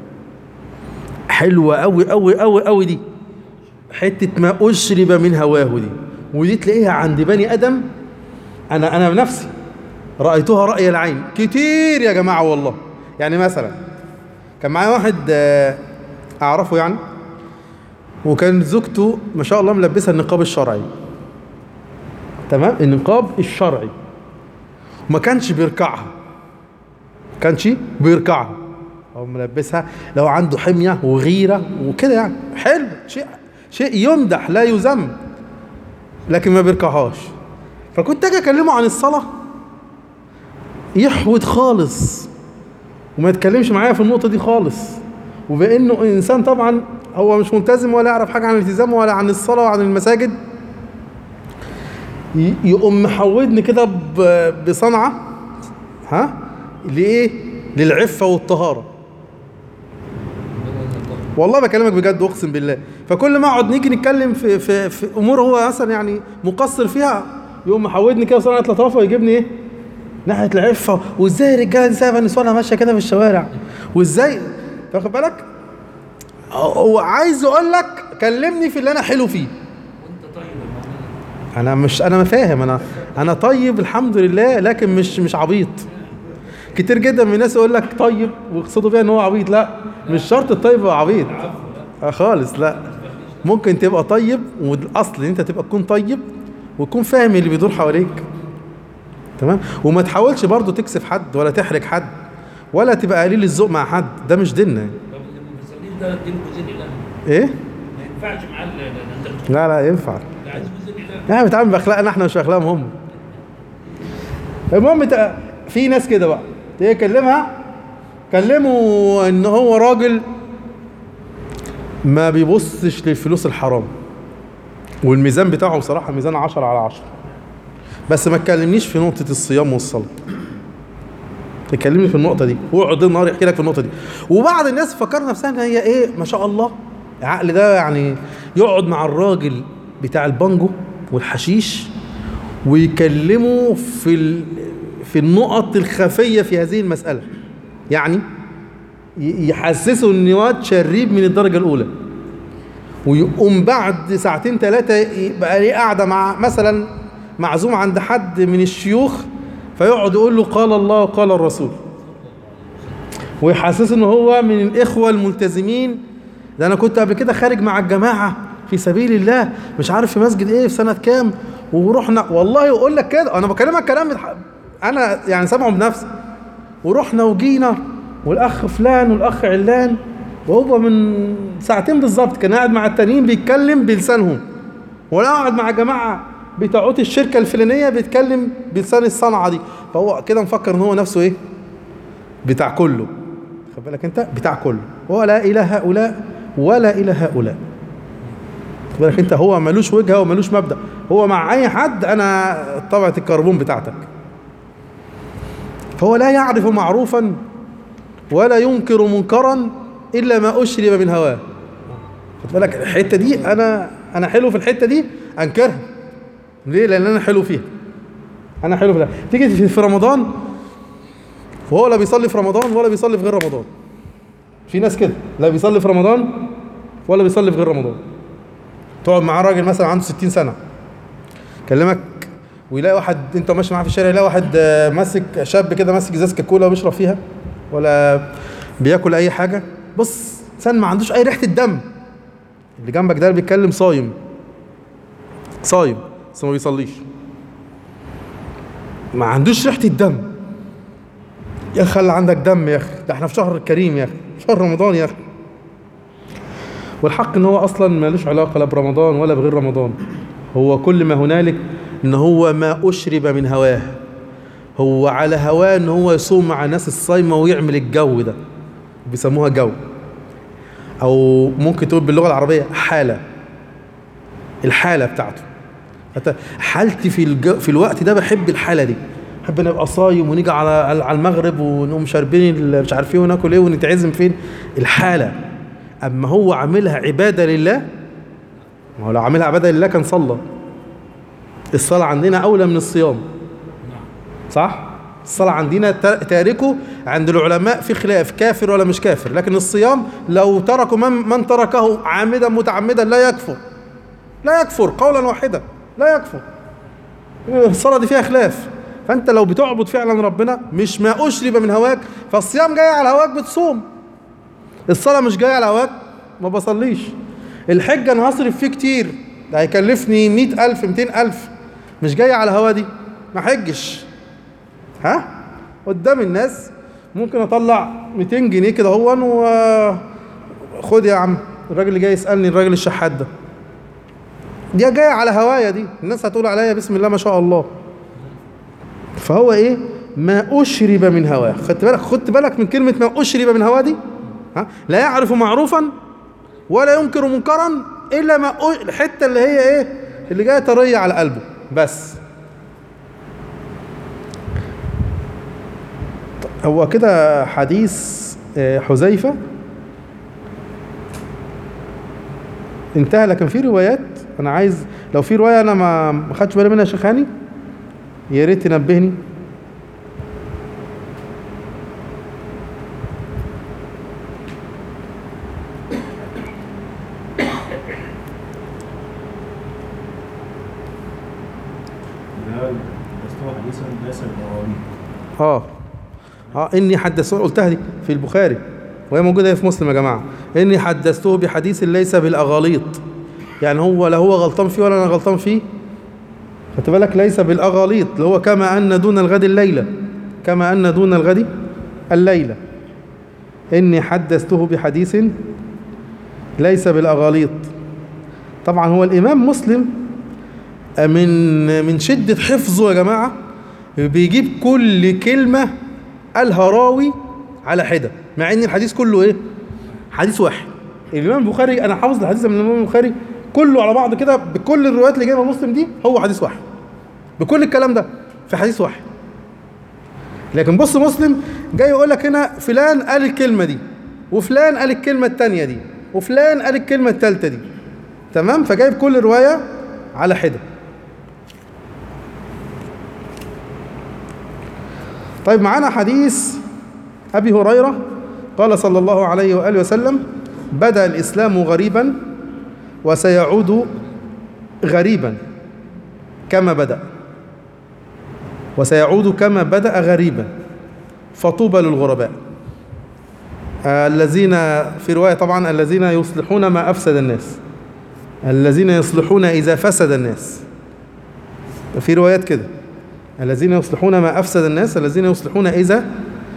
حلوة أوي أوي أوي أوي دي حتة ما أشرب من هواه دي ودي تلاقيها عند بني آدم أنا أنا بنفسي رأيتها رأي العين كتير يا جماعة والله يعني مثلا كان معايا واحد آه، أعرفه يعني وكان زوجته ما شاء الله ملبسها النقاب الشرعي تمام النقاب الشرعي وما كانش بيركعها كانش بيركعها هو ملبسها لو عنده حمية وغيرة وكده يعني حلو شيء شيء يمدح لا يذم لكن ما بيركعهاش فكنت اجي اكلمه عن الصلاة يحود خالص وما يتكلمش معايا في النقطة دي خالص وبانه انسان طبعا هو مش ملتزم ولا يعرف حاجة عن الالتزام ولا عن الصلاة وعن المساجد ي- يقوم محودني كده ب- بصنعة ها لإيه؟ للعفة والطهارة والله بكلمك بجد اقسم بالله فكل ما اقعد نيجي نتكلم في في في امور هو مثلا يعني مقصر فيها يقوم محودني كده صنعة لطافه ويجيبني ايه؟ ناحيه العفه وازاي الرجاله دي سايبه نسوانها ماشيه كده في الشوارع وازاي تاخد بالك؟ هو عايز يقول لك كلمني في اللي انا حلو فيه وانت طيب يا مولانا انا مش انا ما فاهم انا انا طيب الحمد لله لكن مش مش عبيط كتير جدا من الناس يقول لك طيب ويقصدوا بيها ان هو عبيط لا مش شرط الطيب يبقى عبيط آه خالص لا ممكن تبقى طيب والاصل ان انت تبقى تكون طيب وتكون فاهم اللي بيدور حواليك تمام وما تحاولش برضو تكسف حد ولا تحرج حد ولا تبقى قليل الذوق مع حد ده مش ديننا يعني. طب اللي ما بيصليش ده اديله جزء اله ايه ما ينفعش معاه ال- ال- انت بتقول لا لا ينفع ده عايز جزء اله يعني بنتعامل باخلاقنا احنا مش باخلاقهم هم المهم ت- في ناس كده بقى تيجي تكلمها كلمه ان هو راجل ما بيبصش للفلوس الحرام والميزان بتاعه بصراحة ميزان عشرة على عشرة بس ما تكلمنيش في نقطة الصيام والصلاة تكلمني في النقطة دي واقعد النهار يحكي لك في النقطة دي وبعض الناس فكر نفسها ان هي ايه ما شاء الله العقل ده يعني يقعد مع الراجل بتاع البانجو والحشيش ويكلمه في ال... في النقط الخفية في هذه المسألة يعني ي- يحسسه ان واد شريب من الدرجة الأولى ويقوم بعد ساعتين ثلاثة يبقى ليه قاعدة مع مثلا معزوم عند حد من الشيوخ فيقعد يقول له قال الله وقال الرسول ويحسسه ان هو من الاخوه الملتزمين ده انا كنت قبل كده خارج مع الجماعه في سبيل الله مش عارف في مسجد ايه في سنه كام ورحنا والله يقول لك كده انا بكلمك كلام الح- انا يعني سامعه بنفسي ورحنا وجينا والاخ فلان والاخ علان وهو من ساعتين بالظبط كان قاعد مع التانيين بيتكلم بلسانهم وانا قاعد مع جماعه بتاعوت الشركه الفلانيه بيتكلم بلسان الصنعه دي فهو كده مفكر ان هو نفسه ايه بتاع كله خد بالك انت بتاع كله ولا الى هؤلاء ولا الى هؤلاء خد بالك انت هو ملوش وجهه وملوش مبدا هو مع اي حد انا طبعه الكربون بتاعتك فهو لا يعرف معروفا ولا ينكر منكرا الا ما اشرب من هواه خد بالك الحته دي انا انا حلو في الحته دي انكرها ليه لان انا حلو فيها انا حلو فيها تيجي في- في رمضان وهو لا بيصلي في رمضان ولا بيصلي في غير رمضان في ناس كده لا بيصلي في رمضان ولا بيصلي في غير رمضان تقعد مع راجل مثلا عنده 60 سنه كلمك ويلاقي واحد انت ماشي معاه في الشارع يلاقي واحد آه، ماسك شاب كده ماسك ازازه كولا وبيشرب فيها ولا بياكل اي حاجه بص انسان ما عندوش اي ريحه الدم اللي جنبك ده اللي بيتكلم صايم صايم بس ما بيصليش ما عندوش ريحه الدم يا اخي خلي عندك دم يا اخي ده احنا في شهر كريم يا اخي شهر رمضان يا اخي والحق ان هو اصلا مالوش علاقه لا برمضان ولا بغير رمضان هو كل ما هنالك ان هو ما اشرب من هواه هو على هواه ان هو يصوم مع الناس الصايمه ويعمل الجو ده بيسموها جو او ممكن تقول باللغه العربيه حاله الحاله بتاعته حتى حالتي في الج... في الوقت ده بحب الحاله دي بحب ان ابقى صايم ونيجي على على المغرب ونقوم شاربين ال- مش عارف ايه وناكل ايه ونتعزم فين الحاله اما هو عاملها عباده لله ما هو لو عاملها عباده لله كان صلى الصلاه عندنا اولى من الصيام صح الصلاة عندنا تا- تاركه عند العلماء في خلاف كافر ولا مش كافر لكن الصيام لو تركوا من, من تركه عامدا متعمدا لا يكفر لا يكفر قولا واحدا لا يكفر الصلاة دي فيها خلاف فانت لو بتعبد فعلا ربنا مش ما اشرب من هواك فالصيام جاي على هواك بتصوم الصلاة مش جاية على هواك ما بصليش الحج انا هصرف فيه كتير ده هيكلفني مئة ألف مئتين ألف مش جاية على هوا دي ما حجش ها قدام الناس ممكن اطلع 200 جنيه كده هون و خد يا عم الراجل اللي جاي يسالني الراجل الشحات ده دي جايه على هوايا دي الناس هتقول عليا بسم الله ما شاء الله فهو ايه ما اشرب من هواه خدت بالك خدت بالك من كلمه ما اشرب من هواه دي ها لا يعرف معروفا ولا ينكر منكرا الا ما أ- الحته اللي هي ايه اللي جايه طريه على قلبه بس هو كده حديث آه، حذيفة انتهى لكن في روايات انا عايز لو في رواية انا ما ما خدتش بالي منها يا شيخ هاني يا ريت تنبهني اه اه اني حدثته قلتها دي في البخاري وهي موجوده هي في مسلم يا جماعه اني حدثته بحديث ليس بالاغاليط يعني هو لا هو غلطان فيه ولا انا غلطان فيه خدت بالك ليس بالاغاليط اللي هو كما ان دون الغد الليله كما ان دون الغد الليله اني حدثته بحديث ليس بالاغاليط طبعا هو الامام مسلم من من شده حفظه يا جماعه بيجيب كل كلمه قالها راوي على حده مع ان الحديث كله ايه حديث واحد الامام البخاري انا حافظ الحديث من الامام البخاري كله على بعض كده بكل الروايات اللي جايبها مسلم دي هو حديث واحد بكل الكلام ده في حديث واحد لكن بص مسلم جاي يقول لك هنا فلان قال الكلمه دي وفلان قال الكلمه الثانيه دي وفلان قال الكلمه الثالثه دي تمام فجايب كل روايه على حده طيب معانا حديث أبي هريرة قال صلى الله عليه وآله وسلم بدأ الإسلام غريبا وسيعود غريبا كما بدأ وسيعود كما بدأ غريبا فطوبى للغرباء آه الذين في رواية طبعا الذين يصلحون ما أفسد الناس الذين يصلحون إذا فسد الناس في روايات كده الذين يصلحون ما أفسد الناس الذين يصلحون إذا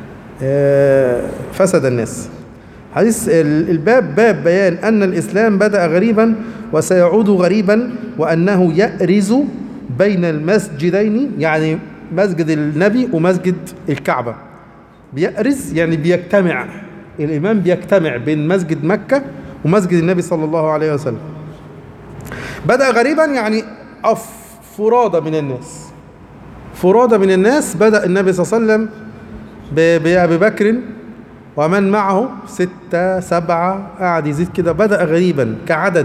فسد الناس حديث الباب باب بيان أن الإسلام بدأ غريبا وسيعود غريبا وأنه يأرز بين المسجدين يعني مسجد النبي ومسجد الكعبة بيأرز يعني بيجتمع الإمام بيجتمع بين مسجد مكة ومسجد النبي صلى الله عليه وسلم بدأ غريبا يعني أف فرادى من الناس فرادى من الناس بدأ النبي صلى الله عليه وسلم بأبي بكر ومن معه ستة سبعة قاعد يزيد كده بدأ غريبا كعدد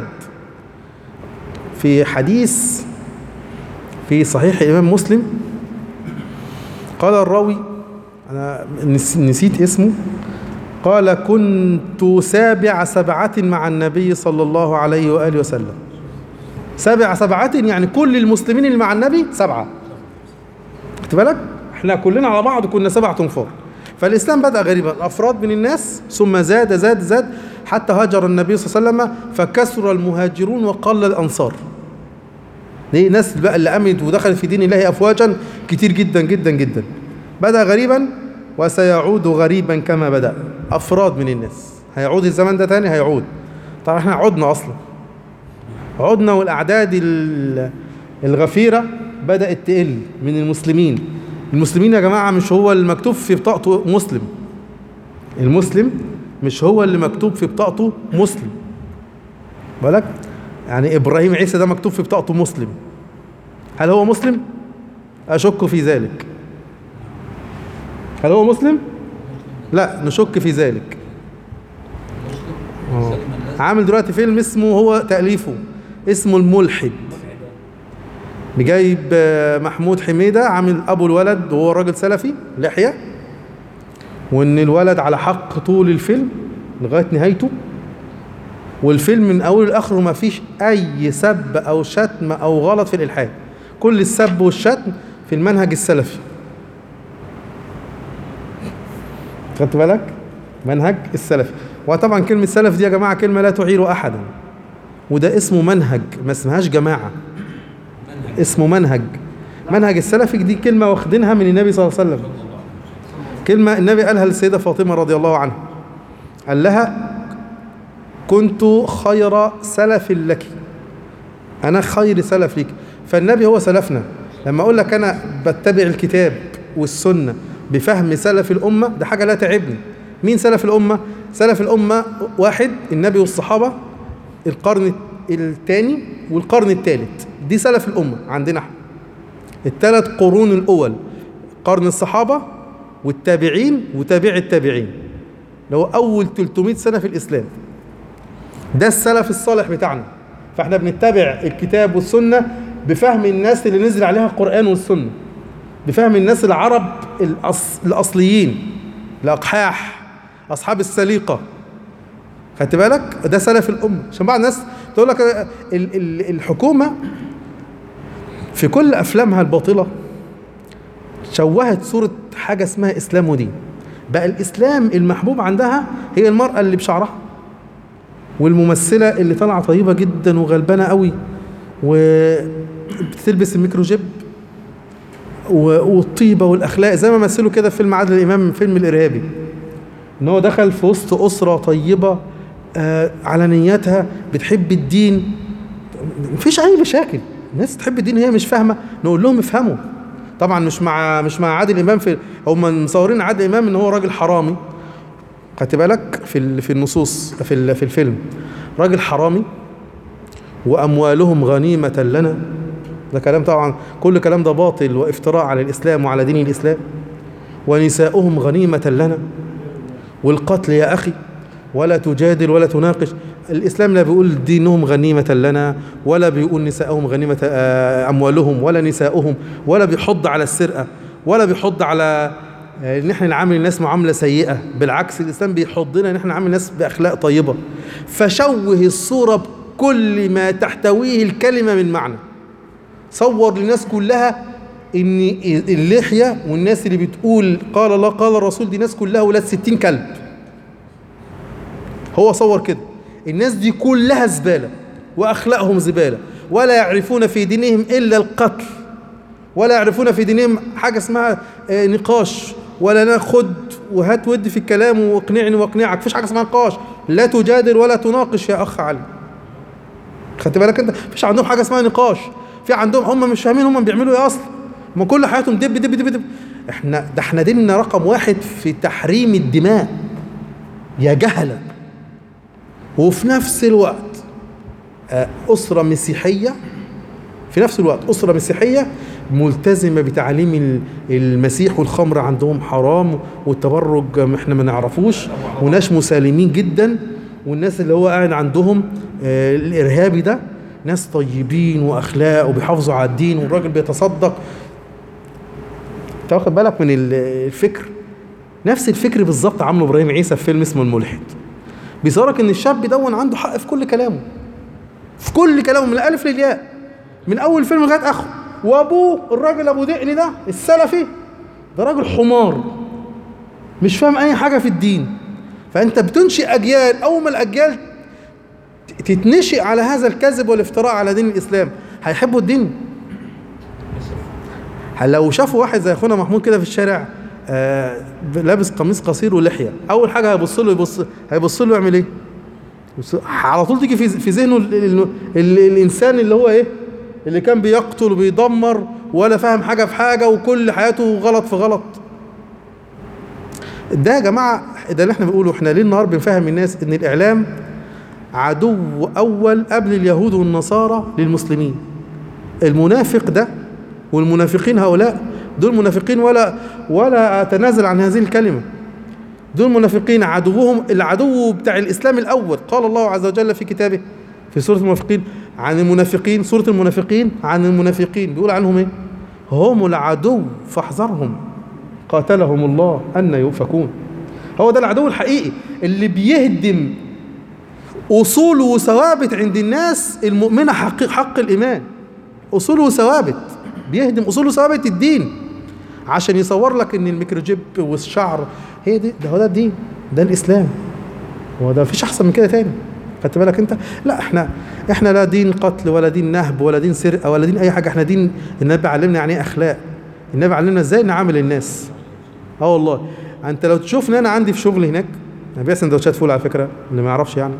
في حديث في صحيح الإمام مسلم قال الراوي أنا نسيت اسمه قال كنت سابع سبعة مع النبي صلى الله عليه وآله وسلم سابع سبعة يعني كل المسلمين اللي مع النبي سبعة خدت بالك احنا كلنا على بعض كنا سبعة انفار فالاسلام بدا غريبا افراد من الناس ثم زاد زاد زاد حتى هاجر النبي صلى الله عليه وسلم فكثر المهاجرون وقل الانصار ليه ناس بقى اللي امنت ودخلت في دين الله افواجا كتير جدا جدا جدا بدا غريبا وسيعود غريبا كما بدا افراد من الناس هيعود الزمن ده تاني هيعود طبعا احنا عدنا اصلا عدنا والاعداد الغفيره بدات تقل من المسلمين المسلمين يا جماعة مش هو اللي مكتوب في بطاقته مسلم المسلم مش هو اللي مكتوب في بطاقته مسلم بالك يعني إبراهيم عيسى ده مكتوب في بطاقته مسلم هل هو مسلم؟ أشك في ذلك هل هو مسلم؟ لا نشك في ذلك أوه. عامل دلوقتي فيلم اسمه هو تأليفه اسمه الملحد جايب محمود حميدة عامل أبو الولد وهو راجل سلفي لحية وإن الولد على حق طول الفيلم لغاية نهايته والفيلم من أول لآخره ما فيش أي سب أو شتم أو غلط في الإلحاد كل السب والشتم في المنهج السلفي خدت بالك؟ منهج السلفي وطبعا كلمة سلف دي يا جماعة كلمة لا تعير أحدا وده اسمه منهج ما اسمهاش جماعة اسمه منهج منهج السلفي دي كلمة واخدينها من النبي صلى الله عليه وسلم كلمة النبي قالها للسيدة فاطمة رضي الله عنها قال لها كنت خير سلف لك أنا خير سلف لك فالنبي هو سلفنا لما أقول لك أنا بتبع الكتاب والسنة بفهم سلف الأمة ده حاجة لا تعبني مين سلف الأمة؟ سلف الأمة واحد النبي والصحابة القرن الثاني والقرن الثالث دي سلف الأمة عندنا احنا الثلاث قرون الأول قرن الصحابة والتابعين وتابع التابعين اللي هو أول 300 سنة في الإسلام ده السلف الصالح بتاعنا فاحنا بنتبع الكتاب والسنة بفهم الناس اللي نزل عليها القرآن والسنة بفهم الناس العرب الأص... الأصليين الأقحاح أصحاب السليقة خدت بالك ده سلف الأمة عشان بعض الناس تقول لك ال... ال... الحكومة في كل أفلامها الباطلة شوهت صورة حاجة اسمها إسلام ودين بقى الإسلام المحبوب عندها هي المرأة اللي بشعرها والممثلة اللي طالعة طيبة جدا وغلبانة قوي وبتلبس الميكروجيب و- والطيبة والأخلاق زي ما مثلوا كده في فيلم عادل الإمام فيلم الإرهابي إن هو دخل في وسط أسرة طيبة آه على نياتها بتحب الدين مفيش أي مشاكل الناس تحب الدين هي مش فاهمة نقول لهم افهموا طبعا مش مع مش مع عادل إمام في هم مصورين عادل إمام إن هو راجل حرامي خدت بالك في ال- في النصوص في ال- في الفيلم راجل حرامي وأموالهم غنيمة لنا ده كلام طبعا كل كلام ده باطل وافتراء على الإسلام وعلى دين الإسلام ونساؤهم غنيمة لنا والقتل يا أخي ولا تجادل ولا تناقش الإسلام لا بيقول دينهم غنيمة لنا ولا بيقول نساؤهم غنيمة آه، أموالهم ولا نساؤهم ولا بيحض على السرقة ولا بيحض على آه، ان احنا نعامل الناس معامله سيئه بالعكس الاسلام بيحضنا ان احنا نعامل الناس باخلاق طيبه فشوه الصوره بكل ما تحتويه الكلمه من معنى صور للناس كلها ان اللحيه والناس اللي بتقول قال الله قال الرسول دي ناس كلها ولاد ستين كلب هو صور كده الناس دي كلها زباله واخلاقهم زباله ولا يعرفون في دينهم الا القتل ولا يعرفون في دينهم حاجه اسمها آه، نقاش ولا ناخد وهات ود في الكلام واقنعني واقنعك مفيش حاجه اسمها نقاش لا تجادل ولا تناقش يا اخ علي خدت بالك انت مفيش عندهم حاجه اسمها نقاش في عندهم هم مش فاهمين هم بيعملوا ايه اصلا هم كل حياتهم دب دب دب دب احنا ده احنا ديننا رقم واحد في تحريم الدماء يا جهله وفي نفس الوقت آه، اسره مسيحيه في نفس الوقت أسرة مسيحية ملتزمة بتعليم ال- المسيح والخمر عندهم حرام والتبرج ما احنا ما نعرفوش وناس مسالمين جدا والناس اللي هو قاعد عندهم آه، الإرهابي ده ناس طيبين وأخلاق وبيحافظوا على الدين والراجل بيتصدق انت واخد بالك من ال- الفكر نفس الفكر بالظبط عامله ابراهيم عيسى في فيلم اسمه الملحد بيصورك ان الشاب دون عنده حق في كل كلامه في كل كلامه من الالف للياء من اول فيلم لغايه اخره وابوه الراجل ابو دقن ده السلفي ده راجل حمار مش فاهم اي حاجه في الدين فانت بتنشئ اجيال اول ما الاجيال ت- تتنشئ على هذا الكذب والافتراء على دين الاسلام هيحبوا الدين لو شافوا واحد زي اخونا محمود كده في الشارع آه لابس قميص قصير ولحيه اول حاجه هيبص له يبص هيبص له يعمل ايه بص- على طول تيجي في في ذهنه ال ال ال الانسان اللي هو ايه اللي كان بيقتل وبيدمر ولا فاهم حاجه في حاجه وكل حياته غلط في غلط ده يا جماعه ده اللي احنا بنقوله احنا ليه النهار بنفهم الناس ان الاعلام عدو اول قبل اليهود والنصارى للمسلمين المنافق ده والمنافقين هؤلاء دول منافقين ولا ولا اتنازل عن هذه الكلمه دول منافقين عدوهم العدو بتاع الاسلام الاول قال الله عز وجل في كتابه في سوره المنافقين عن المنافقين سوره المنافقين عن المنافقين بيقول عنهم ايه هم العدو فاحذرهم قاتلهم الله ان يؤفكون هو ده العدو الحقيقي اللي بيهدم اصول وثوابت عند الناس المؤمنه حق حق الايمان اصول وثوابت بيهدم اصول وثوابت الدين عشان يصور لك ان الميكروجيب والشعر هي دي ده هو ده الدين ده الاسلام هو ده مفيش احسن من كده تاني خدت بالك انت لا احنا احنا لا دين قتل ولا دين نهب ولا دين سرقه ولا دين اي حاجه احنا دين النبي علمنا يعني ايه اخلاق النبي علمنا ازاي نعامل الناس اه والله انت لو تشوفني انا عندي في شغل هناك انا بيع سندوتشات فول على فكره اللي ما يعرفش يعني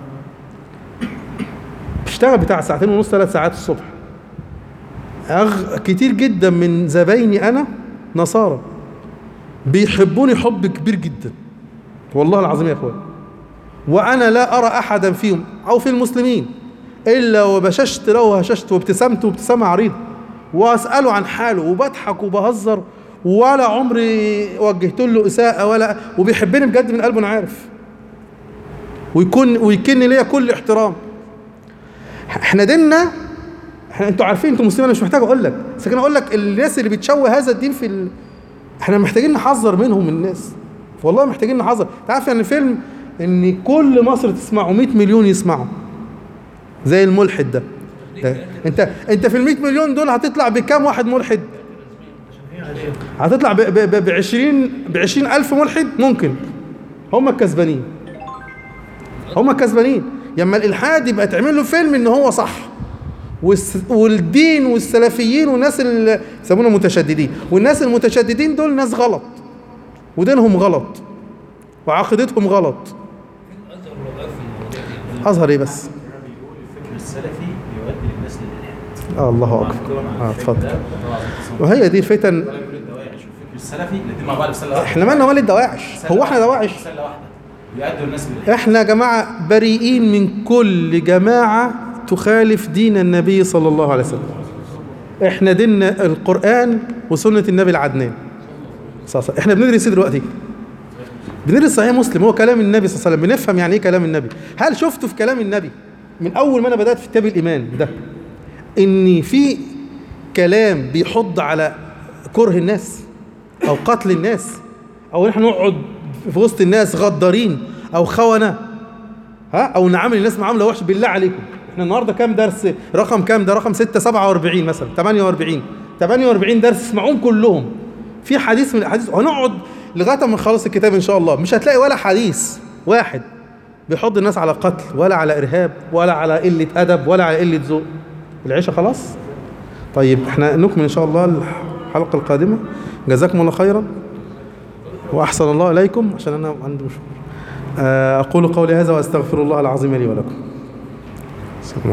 بشتغل بتاع ساعتين ونص ثلاث ساعات الصبح أغ... كتير جدا من زبايني انا نصارى بيحبوني حب كبير جدا والله العظيم يا اخوان وانا لا ارى احدا فيهم او في المسلمين الا وبششت له هششت وابتسمت وابتسامه عريضه واساله عن حاله وبضحك وبهزر ولا عمري وجهت له اساءه ولا وبيحبني بجد من قلبه انا عارف ويكون ويكن ليا كل احترام احنا ديننا احنا انتوا عارفين انتوا مسلمين انا مش محتاج اقول لك بس كان اقول لك الناس اللي بتشوه هذا الدين في ال... احنا محتاجين نحذر منهم الناس والله محتاجين نحذر انت عارف يعني الفيلم ان كل مصر تسمعه 100 مليون يسمعوا زي الملحد ده, ده. انت انت في ال 100 مليون دول هتطلع بكام واحد ملحد هتطلع ب 20 ب 20000 ملحد ممكن هم الكسبانين هم الكسبانين لما الالحاد يبقى تعمل له فيلم ان هو صح والس- والدين والسلفيين والناس اللي يسمونهم متشددين والناس المتشددين دول ناس غلط ودينهم غلط وعقيدتهم غلط الازهر والغرب في المواضيع دي اظهر ايه بس بيقول الفكر السلفي يؤدي الناس للإلحاد آه الله طبعاً اكبر طبعاً اه الفكر اتفضل ده طبعاً قسم. وهي دي الفتن ولا يقول الدواعش والفكر السلفي الاثنين مع بعض في سله واحده احنا مالنا مال الدواعش هو احنا دواعش سله واحده يؤدوا الناس للإلحاد احنا يا جماعة بريئين من كل جماعة تخالف دين النبي صلى الله عليه وسلم احنا ديننا القرآن وسنة النبي العدنان صلى الله عليه وسلم. احنا بندرس إيه دلوقتي بندرس صحيح مسلم هو كلام النبي صلى الله عليه وسلم بنفهم يعني ايه كلام النبي هل شفتوا في كلام النبي من اول ما انا بدأت في كتاب الايمان ده ان في كلام بيحض على كره الناس او قتل الناس او احنا نقعد في وسط الناس غدارين او خونه ها او نعامل الناس معامله وحشه بالله عليكم احنا النهارده كام درس رقم كام ده رقم 6 47 مثلا 48 48 درس اسمعوهم كلهم في حديث من الاحاديث هنقعد لغايه ما نخلص الكتاب ان شاء الله مش هتلاقي ولا حديث واحد بيحض الناس على قتل ولا على ارهاب ولا على قله ادب ولا على قله ذوق العيشه خلاص طيب احنا نكمل ان شاء الله الحلقه القادمه جزاكم الله خيرا واحسن الله اليكم عشان انا عندي مشوار آه، اقول قولي هذا واستغفر الله العظيم لي ولكم السلام عليكم